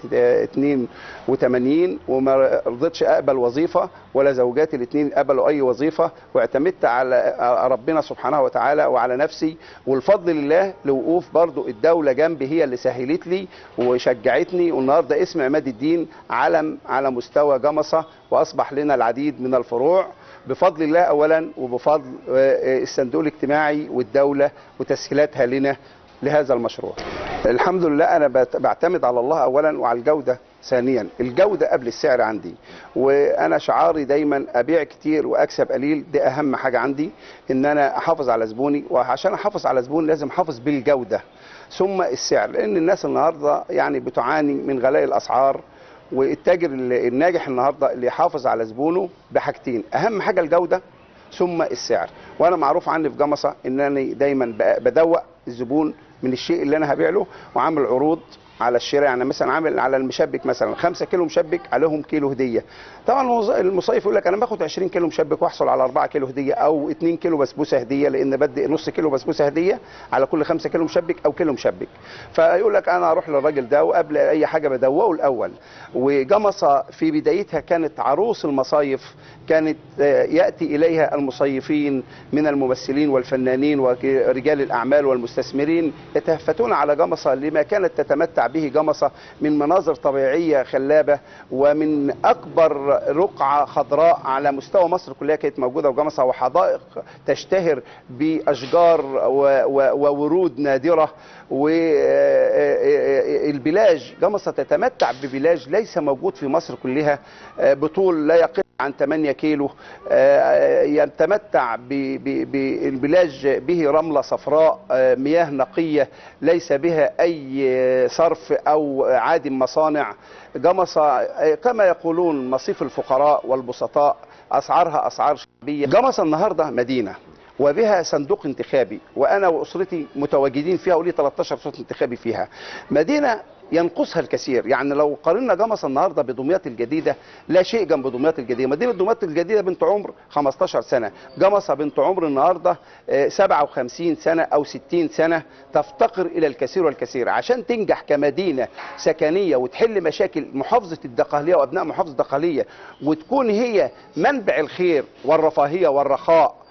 82 وما رضيتش اقبل وظيفه ولا زوجاتي الاثنين قبلوا اي وظيفه واعتمدت على ربنا سبحانه وتعالى وعلى نفسي والفضل لله لوقوف برضو الدوله جنبي هي اللي سهلت لي وشجعتني والنهارده اسم عماد الدين علم على مستوى جمصه واصبح لنا العديد من الفروع بفضل الله اولا وبفضل آه، آه، الصندوق الاجتماعي والدوله وتسهيلاتها لنا لهذا المشروع الحمد لله انا بت- بعتمد على الله اولا وعلى الجوده ثانيا الجوده قبل السعر عندي وانا شعاري دايما ابيع كتير واكسب قليل دي اهم حاجه عندي ان انا احافظ على زبوني وعشان احافظ على زبوني لازم احافظ بالجوده ثم السعر لان الناس النهارده يعني بتعاني من غلاء الاسعار والتاجر اللي- الناجح النهارده اللي يحافظ على زبونه بحاجتين اهم حاجه الجوده ثم السعر وانا معروف عني في جمصه انني دايما ب- بدوق الزبون من الشيء اللي انا هبيع له وعامل عروض على الشراء يعني مثلا عامل على المشبك مثلا 5 كيلو مشبك عليهم كيلو هديه طبعا الموظ- المصيف يقول لك انا باخد 20 كيلو مشبك واحصل على 4 كيلو هديه او 2 كيلو بسبوسه هديه لان بدي نص كيلو بسبوسه هديه على كل 5 كيلو مشبك او كيلو مشبك فيقول لك انا اروح للراجل ده وقبل اي حاجه بدوقه الاول وجمصه في بدايتها كانت عروس المصايف كانت آه، ياتي اليها المصيفين من الممثلين والفنانين ورجال الاعمال والمستثمرين يتهفتون على جمصه لما كانت تتمتع به جمصه من مناظر طبيعيه خلابه ومن اكبر رقعه خضراء على مستوى مصر كلها كانت موجوده في جمصه وحدائق تشتهر باشجار و- و- وورود نادره والبلاج جمصه تتمتع ببلاج ليس موجود في مصر كلها آه، بطول لا يقل عن 8 كيلو آه، يتمتع ب- ب- بالبلاج به رملة صفراء آه، مياه نقية ليس بها أي صرف أو عادم مصانع جمصة آه، كما يقولون مصيف الفقراء والبسطاء أسعارها أسعار شعبية جمصة النهاردة مدينة وبها صندوق انتخابي وانا واسرتي متواجدين فيها ولي 13 صوت انتخابي فيها مدينه ينقصها الكثير يعني لو قارنا جمصة النهارده بدمياط الجديده لا شيء جنب دمياط الجديده مدينه دمياط الجديده بنت عمر 15 سنه جمصة بنت عمر النهارده آه، 57 سنه او 60 سنه تفتقر الى الكثير والكثير عشان تنجح كمدينه سكنيه وتحل مشاكل محافظه الدقهليه وابناء محافظه الدقهليه وتكون هي منبع الخير والرفاهيه والرخاء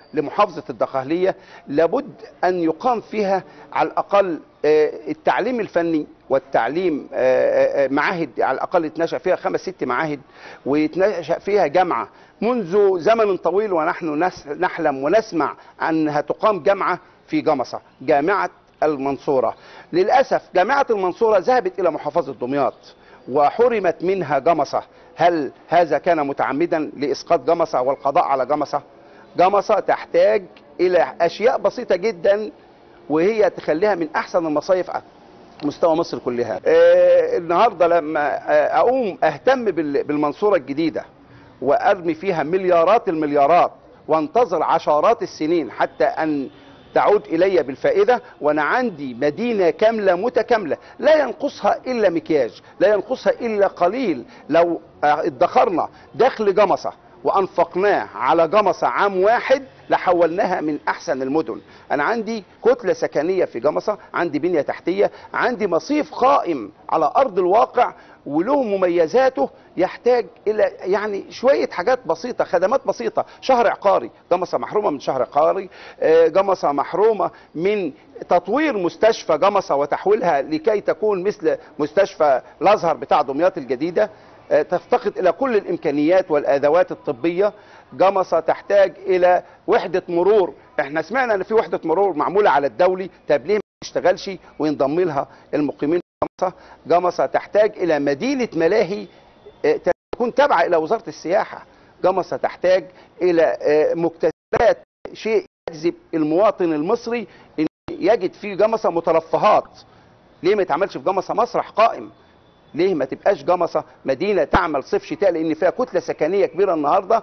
لمحافظه الدقهليه لابد ان يقام فيها على الاقل آه، التعليم الفني والتعليم آه، آه، معاهد على الاقل يتنشا فيها خمس ست معاهد ويتنشا فيها جامعه منذ زمن طويل ونحن نس- نحلم ونسمع انها تقام جامعه في جمصه جامعه المنصوره للاسف جامعه المنصوره ذهبت الى محافظه دمياط وحرمت منها جمصه هل هذا كان متعمدا لاسقاط جمصه والقضاء على جمصه جمصه تحتاج الى اشياء بسيطه جدا وهي تخليها من احسن المصايف على مستوى مصر كلها آه النهارده لما آه اقوم اهتم بال- بالمنصوره الجديده وارمي فيها مليارات المليارات وانتظر عشرات السنين حتى ان تعود الي بالفائده وانا عندي مدينه كامله متكامله لا ينقصها الا مكياج لا ينقصها الا قليل لو آه، ادخرنا دخل جمصه وانفقناه على جمصه عام واحد لحولناها من احسن المدن انا عندي كتله سكنيه في جمصه عندي بنيه تحتيه عندي مصيف قائم على ارض الواقع وله مميزاته يحتاج الى يعني شويه حاجات بسيطه خدمات بسيطه شهر عقاري جمصه محرومه من شهر عقاري آه، جمصه محرومه من تطوير مستشفى جمصه وتحويلها لكي تكون مثل مستشفى الازهر بتاع دمياط الجديده آه، تفتقد الى كل الامكانيات والادوات الطبيه جمصه تحتاج الى وحده مرور احنا سمعنا ان في وحده مرور معموله على الدولي طب ليه ما تشتغلش وينضم لها المقيمين في جمصه جمصه تحتاج الى مدينه ملاهي آه، تكون تابعه الى وزاره السياحه جمصه تحتاج الى آه، مكتسبات شيء يجذب المواطن المصري ان يجد في جمصه مترفهات ليه ما يتعملش في جمصه مسرح قائم ليه ما تبقاش جمصه مدينه تعمل صيف شتاء لان فيها كتله سكنيه كبيره النهارده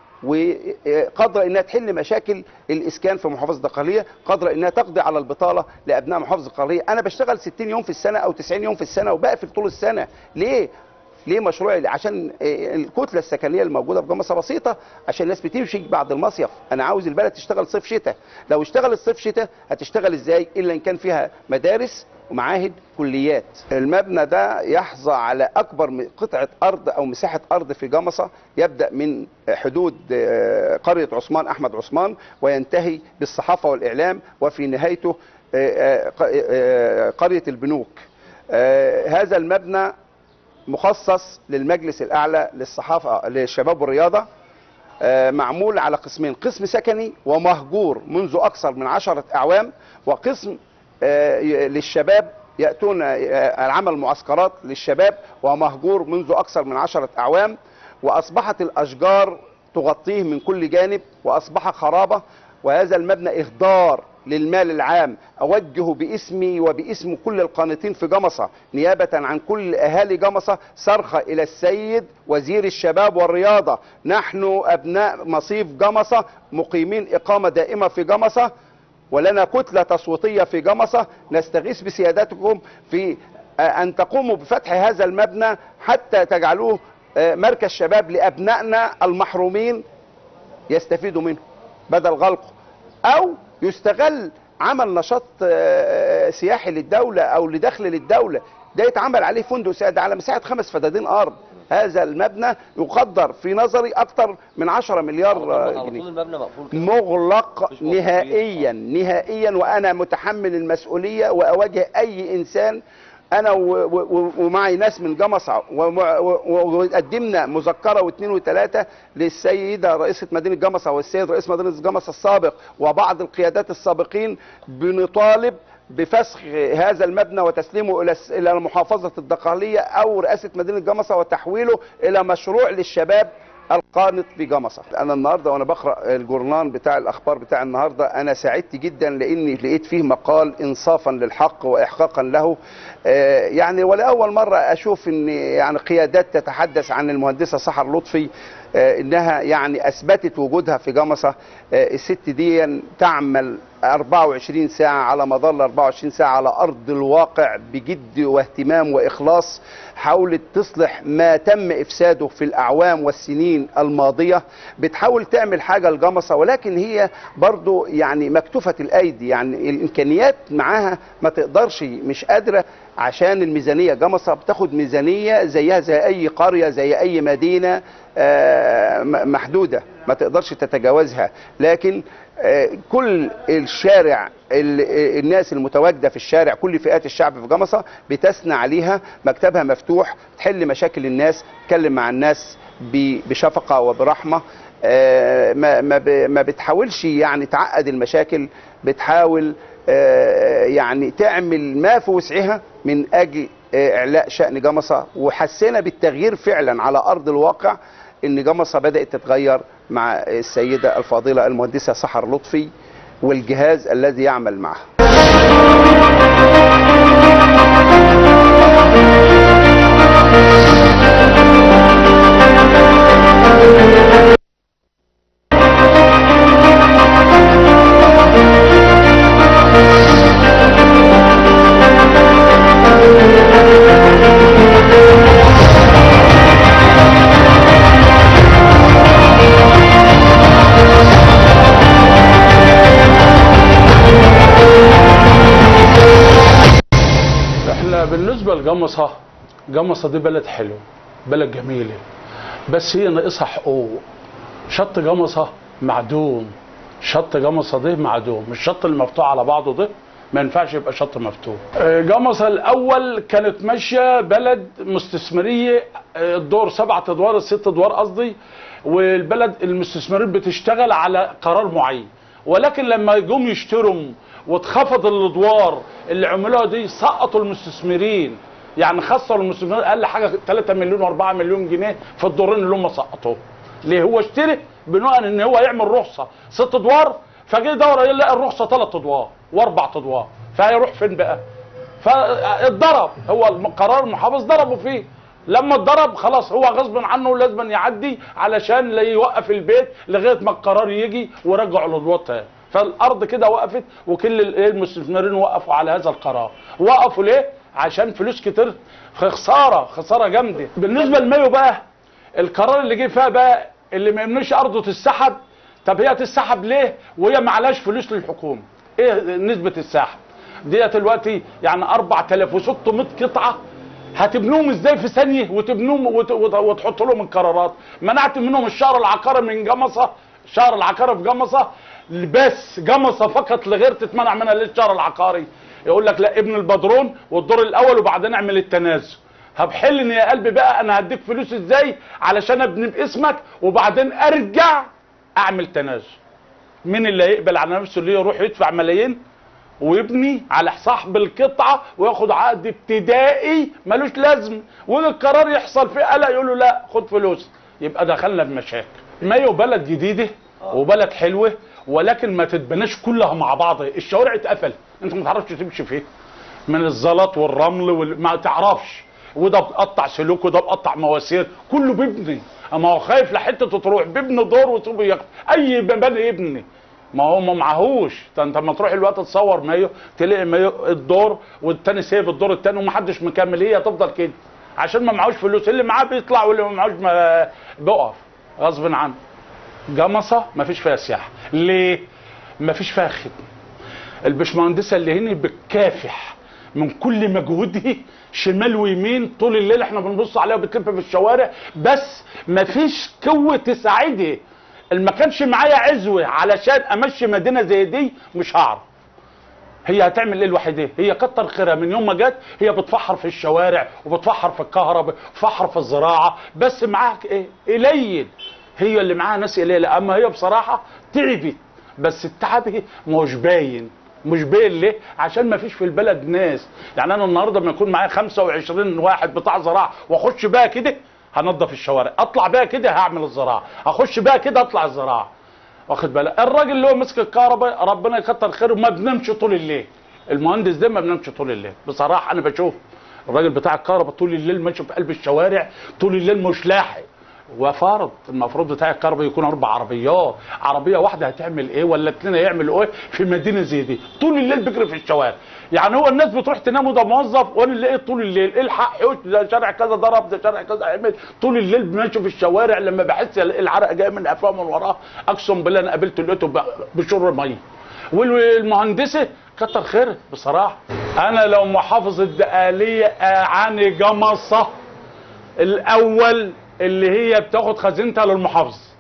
وقادره انها تحل مشاكل الاسكان في محافظه الدقهليه قادره انها تقضي على البطاله لابناء محافظه الدقهليه انا بشتغل 60 يوم في السنه او 90 يوم في السنه وبقفل طول السنه ليه ليه مشروعي عشان آه، الكتله السكنيه الموجوده في جمصه بسيطه عشان الناس بتمشي بعد المصيف انا عاوز البلد تشتغل صيف شتاء لو اشتغلت صيف شتاء هتشتغل ازاي الا ان كان فيها مدارس ومعاهد كليات المبنى ده يحظى على اكبر من قطعه ارض او مساحه ارض في جمصه يبدا من حدود آه، قريه عثمان احمد عثمان وينتهي بالصحافه والاعلام وفي نهايته آه، آه، ق- آه، قريه البنوك آه، هذا المبنى مخصص للمجلس الاعلى للصحافه للشباب والرياضه آه، معمول على قسمين قسم سكني ومهجور منذ اكثر من عشرة اعوام وقسم آه، ي- للشباب ياتون آه، العمل معسكرات للشباب ومهجور منذ اكثر من عشرة اعوام واصبحت الاشجار تغطيه من كل جانب واصبح خرابه وهذا المبنى اهدار للمال العام اوجه باسمي وباسم كل القانتين في جمصه نيابه عن كل اهالي جمصه صرخه الى السيد وزير الشباب والرياضه نحن ابناء مصيف جمصه مقيمين اقامه دائمه في جمصه ولنا كتله تصويتيه في جمصه نستغيث بسيادتكم في آه، ان تقوموا بفتح هذا المبنى حتى تجعلوه آه، مركز شباب لابنائنا المحرومين يستفيدوا منه بدل غلقه او يستغل عمل نشاط آه، سياحي للدوله او لدخل للدوله ده يتعمل عليه فندق سيادة على مساحه خمس فدادين ارض هذا المبنى يقدر في نظري اكثر من 10 مليار آه، على جنيه طول المبنى مقفول كده مغلق مفيش وقت نهائيا نهائيا وانا متحمل المسؤوليه واواجه اي انسان انا و- و- و- ومعي ناس من جمصة ومع- و- و- وقدمنا مذكره واثنين وثلاثه للسيده رئيسه مدينه جمصة والسيد رئيس مدينه جمصة السابق وبعض القيادات السابقين بنطالب بفسخ هذا المبنى وتسليمه الى الس- الى محافظه الدقهليه او رئاسه مدينه جمصة وتحويله الى مشروع للشباب القانط في جمصة انا النهارده وانا بقرا الجورنان بتاع الاخبار بتاع النهارده انا سعدت جدا لاني لقيت فيه مقال انصافا للحق واحقاقا له آه، يعني ولاول مره اشوف ان يعني قيادات تتحدث عن المهندسه سحر لطفي آه، انها يعني اثبتت وجودها في جمصة آه، الست دي تعمل 24 ساعة على مدار ال 24 ساعة على أرض الواقع بجد واهتمام وإخلاص حاولت تصلح ما تم إفساده في الأعوام والسنين الماضية بتحاول تعمل حاجة لجمصة ولكن هي برضو يعني مكتوفة الأيدي يعني الإمكانيات معاها ما تقدرش مش قادرة عشان الميزانية جمصة بتاخد ميزانية زيها زي أي قرية زي أي مدينة آه، م- محدودة ما تقدرش تتجاوزها لكن آه، كل الشارع ال- آه، الناس المتواجده في الشارع كل فئات الشعب في جمصه بتثنى عليها مكتبها مفتوح تحل مشاكل الناس تتكلم مع الناس ب- بشفقه وبرحمه آه، ما ما ب- ما بتحاولش يعني تعقد المشاكل بتحاول آه، يعني تعمل ما في وسعها من اجل آه، اعلاء شان جمصه وحسينا بالتغيير فعلا على ارض الواقع ان جمصه بدات تتغير مع السيده الفاضله المهندسه سحر لطفي والجهاز الذي يعمل معها احنا بالنسبه لجمصه جمصه دي بلد حلو بلد جميله بس هي ناقصها حقوق شط جمصه معدوم شط جمصه ده معدوم الشط المفتوح على بعضه ده ما ينفعش يبقى شط مفتوح آه، جمصه الاول كانت ماشيه بلد مستثمريه آه، الدور سبعة ادوار الست ادوار قصدي والبلد المستثمرين بتشتغل على قرار معين ولكن لما جم يشتروا واتخفض الادوار اللي عملوها دي سقطوا المستثمرين يعني خسروا المستثمرين اقل حاجه 3 مليون و4 مليون جنيه في الدورين اللي هم سقطوه ليه هو اشتري بناء ان هو يعمل رخصه ست ادوار فجه يدور يلاقي الرخصه ثلاث ادوار واربع ادوار فهيروح فين بقى؟ فاتضرب هو قرار المحافظ ضربوا فيه لما اتضرب خلاص هو غصب عنه لازم يعدي علشان لا يوقف البيت لغايه ما القرار يجي ورجعوا الادوار تاني فالارض كده وقفت وكل ال- إيه المستثمرين وقفوا على هذا القرار وقفوا ليه عشان فلوس كتير خساره خساره جامده بالنسبه لمايو بقى القرار اللي جه فيها بقى اللي ما يمنوش ارضه تتسحب طب هي تتسحب ليه وهي معلاش فلوس للحكومه ايه نسبه السحب ديت دلوقتي يعني 4600 قطعه هتبنوهم ازاي في ثانيه وتبنوهم وت- وت- وتحط لهم القرارات منعت منهم الشهر العقاري من جمصه الشهر العقاري في جمصه بس جمصه فقط لغير تتمنع منها ليه الشهر العقاري يقول لك لا ابن البدرون والدور الاول وبعدين اعمل التنازل هبحلني يا قلبي بقى انا هديك فلوس ازاي علشان ابني باسمك وبعدين ارجع اعمل تنازل مين اللي هيقبل على نفسه اللي يروح يدفع ملايين ويبني على صاحب القطعه وياخد عقد ابتدائي ملوش لازمه ويجي القرار يحصل فيه قلق يقول له لا خد فلوس يبقى دخلنا في مشاكل مايو بلد جديده وبلد حلوه ولكن ما تتبناش كلها مع بعض الشوارع اتقفل انت ما تعرفش تمشي فيه من الزلط والرمل وال... ما تعرفش وده بقطع سلوك وده بقطع مواسير كله بيبني اما هو خايف لحته تروح بيبني دور وتقوم ياخد اي مباني يبني ما هو ما معهوش ده انت لما تروح الوقت تصور مايو تلاقي مايو الدور والتاني سايب الدور التاني ومحدش مكمل هي هتفضل كده عشان ما معهوش فلوس اللي معاه بيطلع واللي ما معهوش ما بيقف غصب عنه جمصه ما فيش فيها سياحه ليه؟ ما فيش فيها خدمه البشمهندسه اللي هنا بتكافح من كل مجهوده شمال ويمين طول الليل احنا بنبص عليها وبتلف في الشوارع بس مفيش قوه تساعدها اللي ما كانش معايا عزوه علشان امشي مدينه زي دي مش هعرف هي هتعمل ايه الوحيده هي كتر خيرها من يوم ما جت هي بتفحر في الشوارع وبتفحر في الكهرباء بتفحر في الزراعه بس معاك ايه قليل هي اللي معاها ناس قليله اما هي بصراحه تعبت بس التعب إيه؟ مش باين مش باين ليه؟ عشان ما فيش في البلد ناس، يعني انا النهارده لما يكون معايا 25 واحد بتاع زراعه واخش بقى كده هنضف الشوارع، اطلع بقى كده هعمل الزراعه، اخش بقى كده اطلع الزراعه. واخد بالك؟ الراجل اللي هو ماسك الكهرباء ربنا يكتر خيره ما بنامش طول الليل. المهندس ده ما بنامش طول الليل، بصراحه انا بشوف الراجل بتاع الكهرباء طول الليل ماشي في قلب الشوارع، طول الليل مش لاحق. وفرض المفروض بتاع الكهرباء يكون اربع عربيات عربيه واحده هتعمل ايه ولا اتنين هيعملوا ايه في مدينه زي دي طول الليل بيجري في الشوارع يعني هو الناس بتروح تنام وده موظف وانا اللي طول الليل الحق حوش ده شارع كذا ضرب ده شارع كذا عمل طول الليل ماشي في الشوارع لما بحس العرق جاي من قفاه من وراه اقسم بالله انا قابلته لقيته ب- بشر ميه والمهندسه كتر خير بصراحه انا لو محافظ الدقاليه اعاني جمصه الاول اللي هي بتاخد خزينتها للمحافظ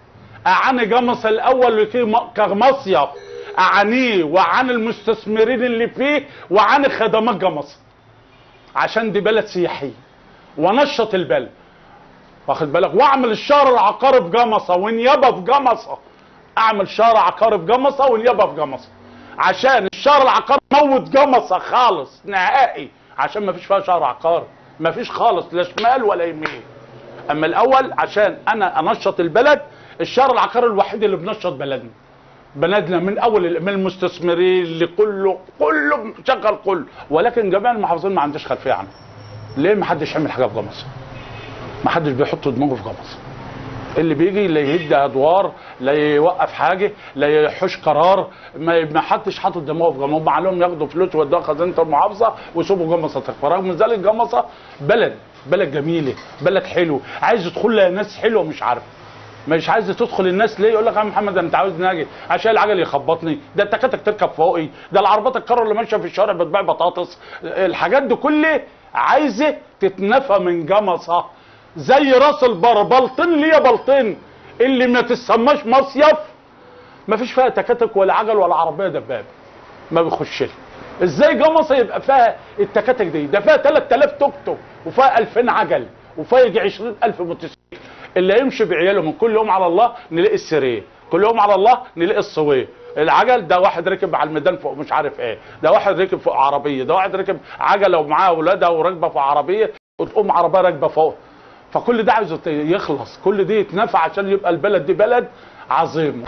اعاني جمص الاول كي- م- كمصيف اعانيه واعاني المستثمرين اللي فيه واعاني خدمات جمص عشان دي بلد سياحيه ونشط البلد واخد بالك واعمل الشهر العقاري في جمصه ونيابه في جمصه اعمل شهر عقاري في جمصه ونيابه في جمصه عشان الشهر العقاري موت جمصه خالص نهائي عشان ما فيش فيها شهر عقاري ما فيش خالص لا شمال ولا يمين اما الاول عشان انا انشط البلد الشهر العقاري الوحيد اللي بنشط بلدنا بلدنا من اول من المستثمرين اللي كله كله شغل كله ولكن جميع المحافظين ما عنديش خلفيه عنه ليه ما حدش يعمل حاجه في جمصه ما حدش بيحط دماغه في جمصه اللي بيجي لا يهد ادوار لا يوقف حاجه لا يحوش قرار ما ما حدش حاطط دماغه في جمصه هم عليهم ياخدوا فلوس ويودوها خزينه المحافظه ويسيبوا جمصه تكبر رغم ذلك جمصه بلد بلد جميله بلد حلو عايز يدخل لها ناس حلوه مش عارف مش عايز تدخل الناس ليه يقول لك يا عم محمد انت عاوز ناجي عشان العجل يخبطني ده التكاتك تركب فوقي ده العربات الكره اللي ماشيه في الشارع بتبيع بطاطس الحاجات دي كلها عايزه تتنفى من جمصه زي راس البر بلطين ليه بلطين اللي ما تسماش مصيف ما فيش فيها تكاتك ولا عجل ولا عربيه دبابه ما بيخش لها ازاي جمصه يبقى فيها التكاتك دي ده فيها 3000 توك توك وفيها 2000 عجل وفيها يجي 20000 موتوسيكل اللي يمشي بعياله من كل يوم على الله نلاقي السريه كل يوم على الله نلاقي الصويه العجل ده واحد ركب على الميدان فوق مش عارف ايه ده واحد ركب فوق عربيه ده واحد ركب عجله ومعاه اولادها وراكبه في عربيه وتقوم عربيه راكبه فوق فكل ده عايز يخلص كل دي يتنفع عشان يبقى البلد دي بلد عظيم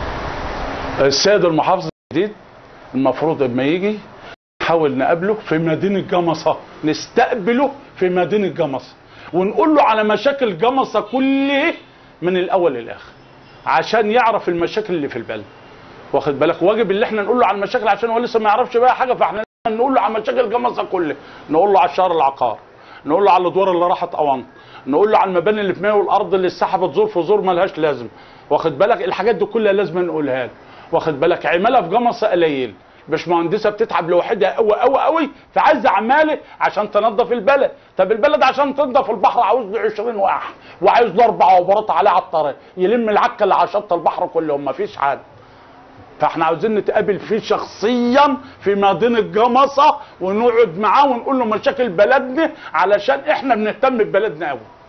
السيد المحافظ الجديد المفروض لما يجي نحاول نقابله في مدينة جمصة نستقبله في مدينة جمصة ونقول له على مشاكل جمصة كلها من الأول للآخر عشان يعرف المشاكل اللي في البلد واخد بالك واجب اللي احنا نقول له على المشاكل عشان هو لسه ما يعرفش بقى حاجة فاحنا لازم نقول له على مشاكل جمصة كلها نقول له على الشهر العقار نقول له على الادوار اللي راحت اوان نقول له على المباني اللي في ماء والارض اللي اتسحبت زور في زور ملهاش لازم واخد بالك الحاجات دي كلها لازم نقولها له واخد بالك عماله في جمصه قليل باشمهندسه بتتعب لوحدها قوي قوي قوي فعايزه عماله عشان تنظف البلد طب البلد عشان تنظف البحر عاوز له 20 واحد وعايز له اربع عبارات عليه على الطريق يلم العكه اللي على شط البحر كلهم مفيش حد فاحنا عاوزين نتقابل فيه شخصيا في مدينه جمصه ونقعد معاه ونقول له مشاكل بلدنا علشان احنا بنهتم ببلدنا قوي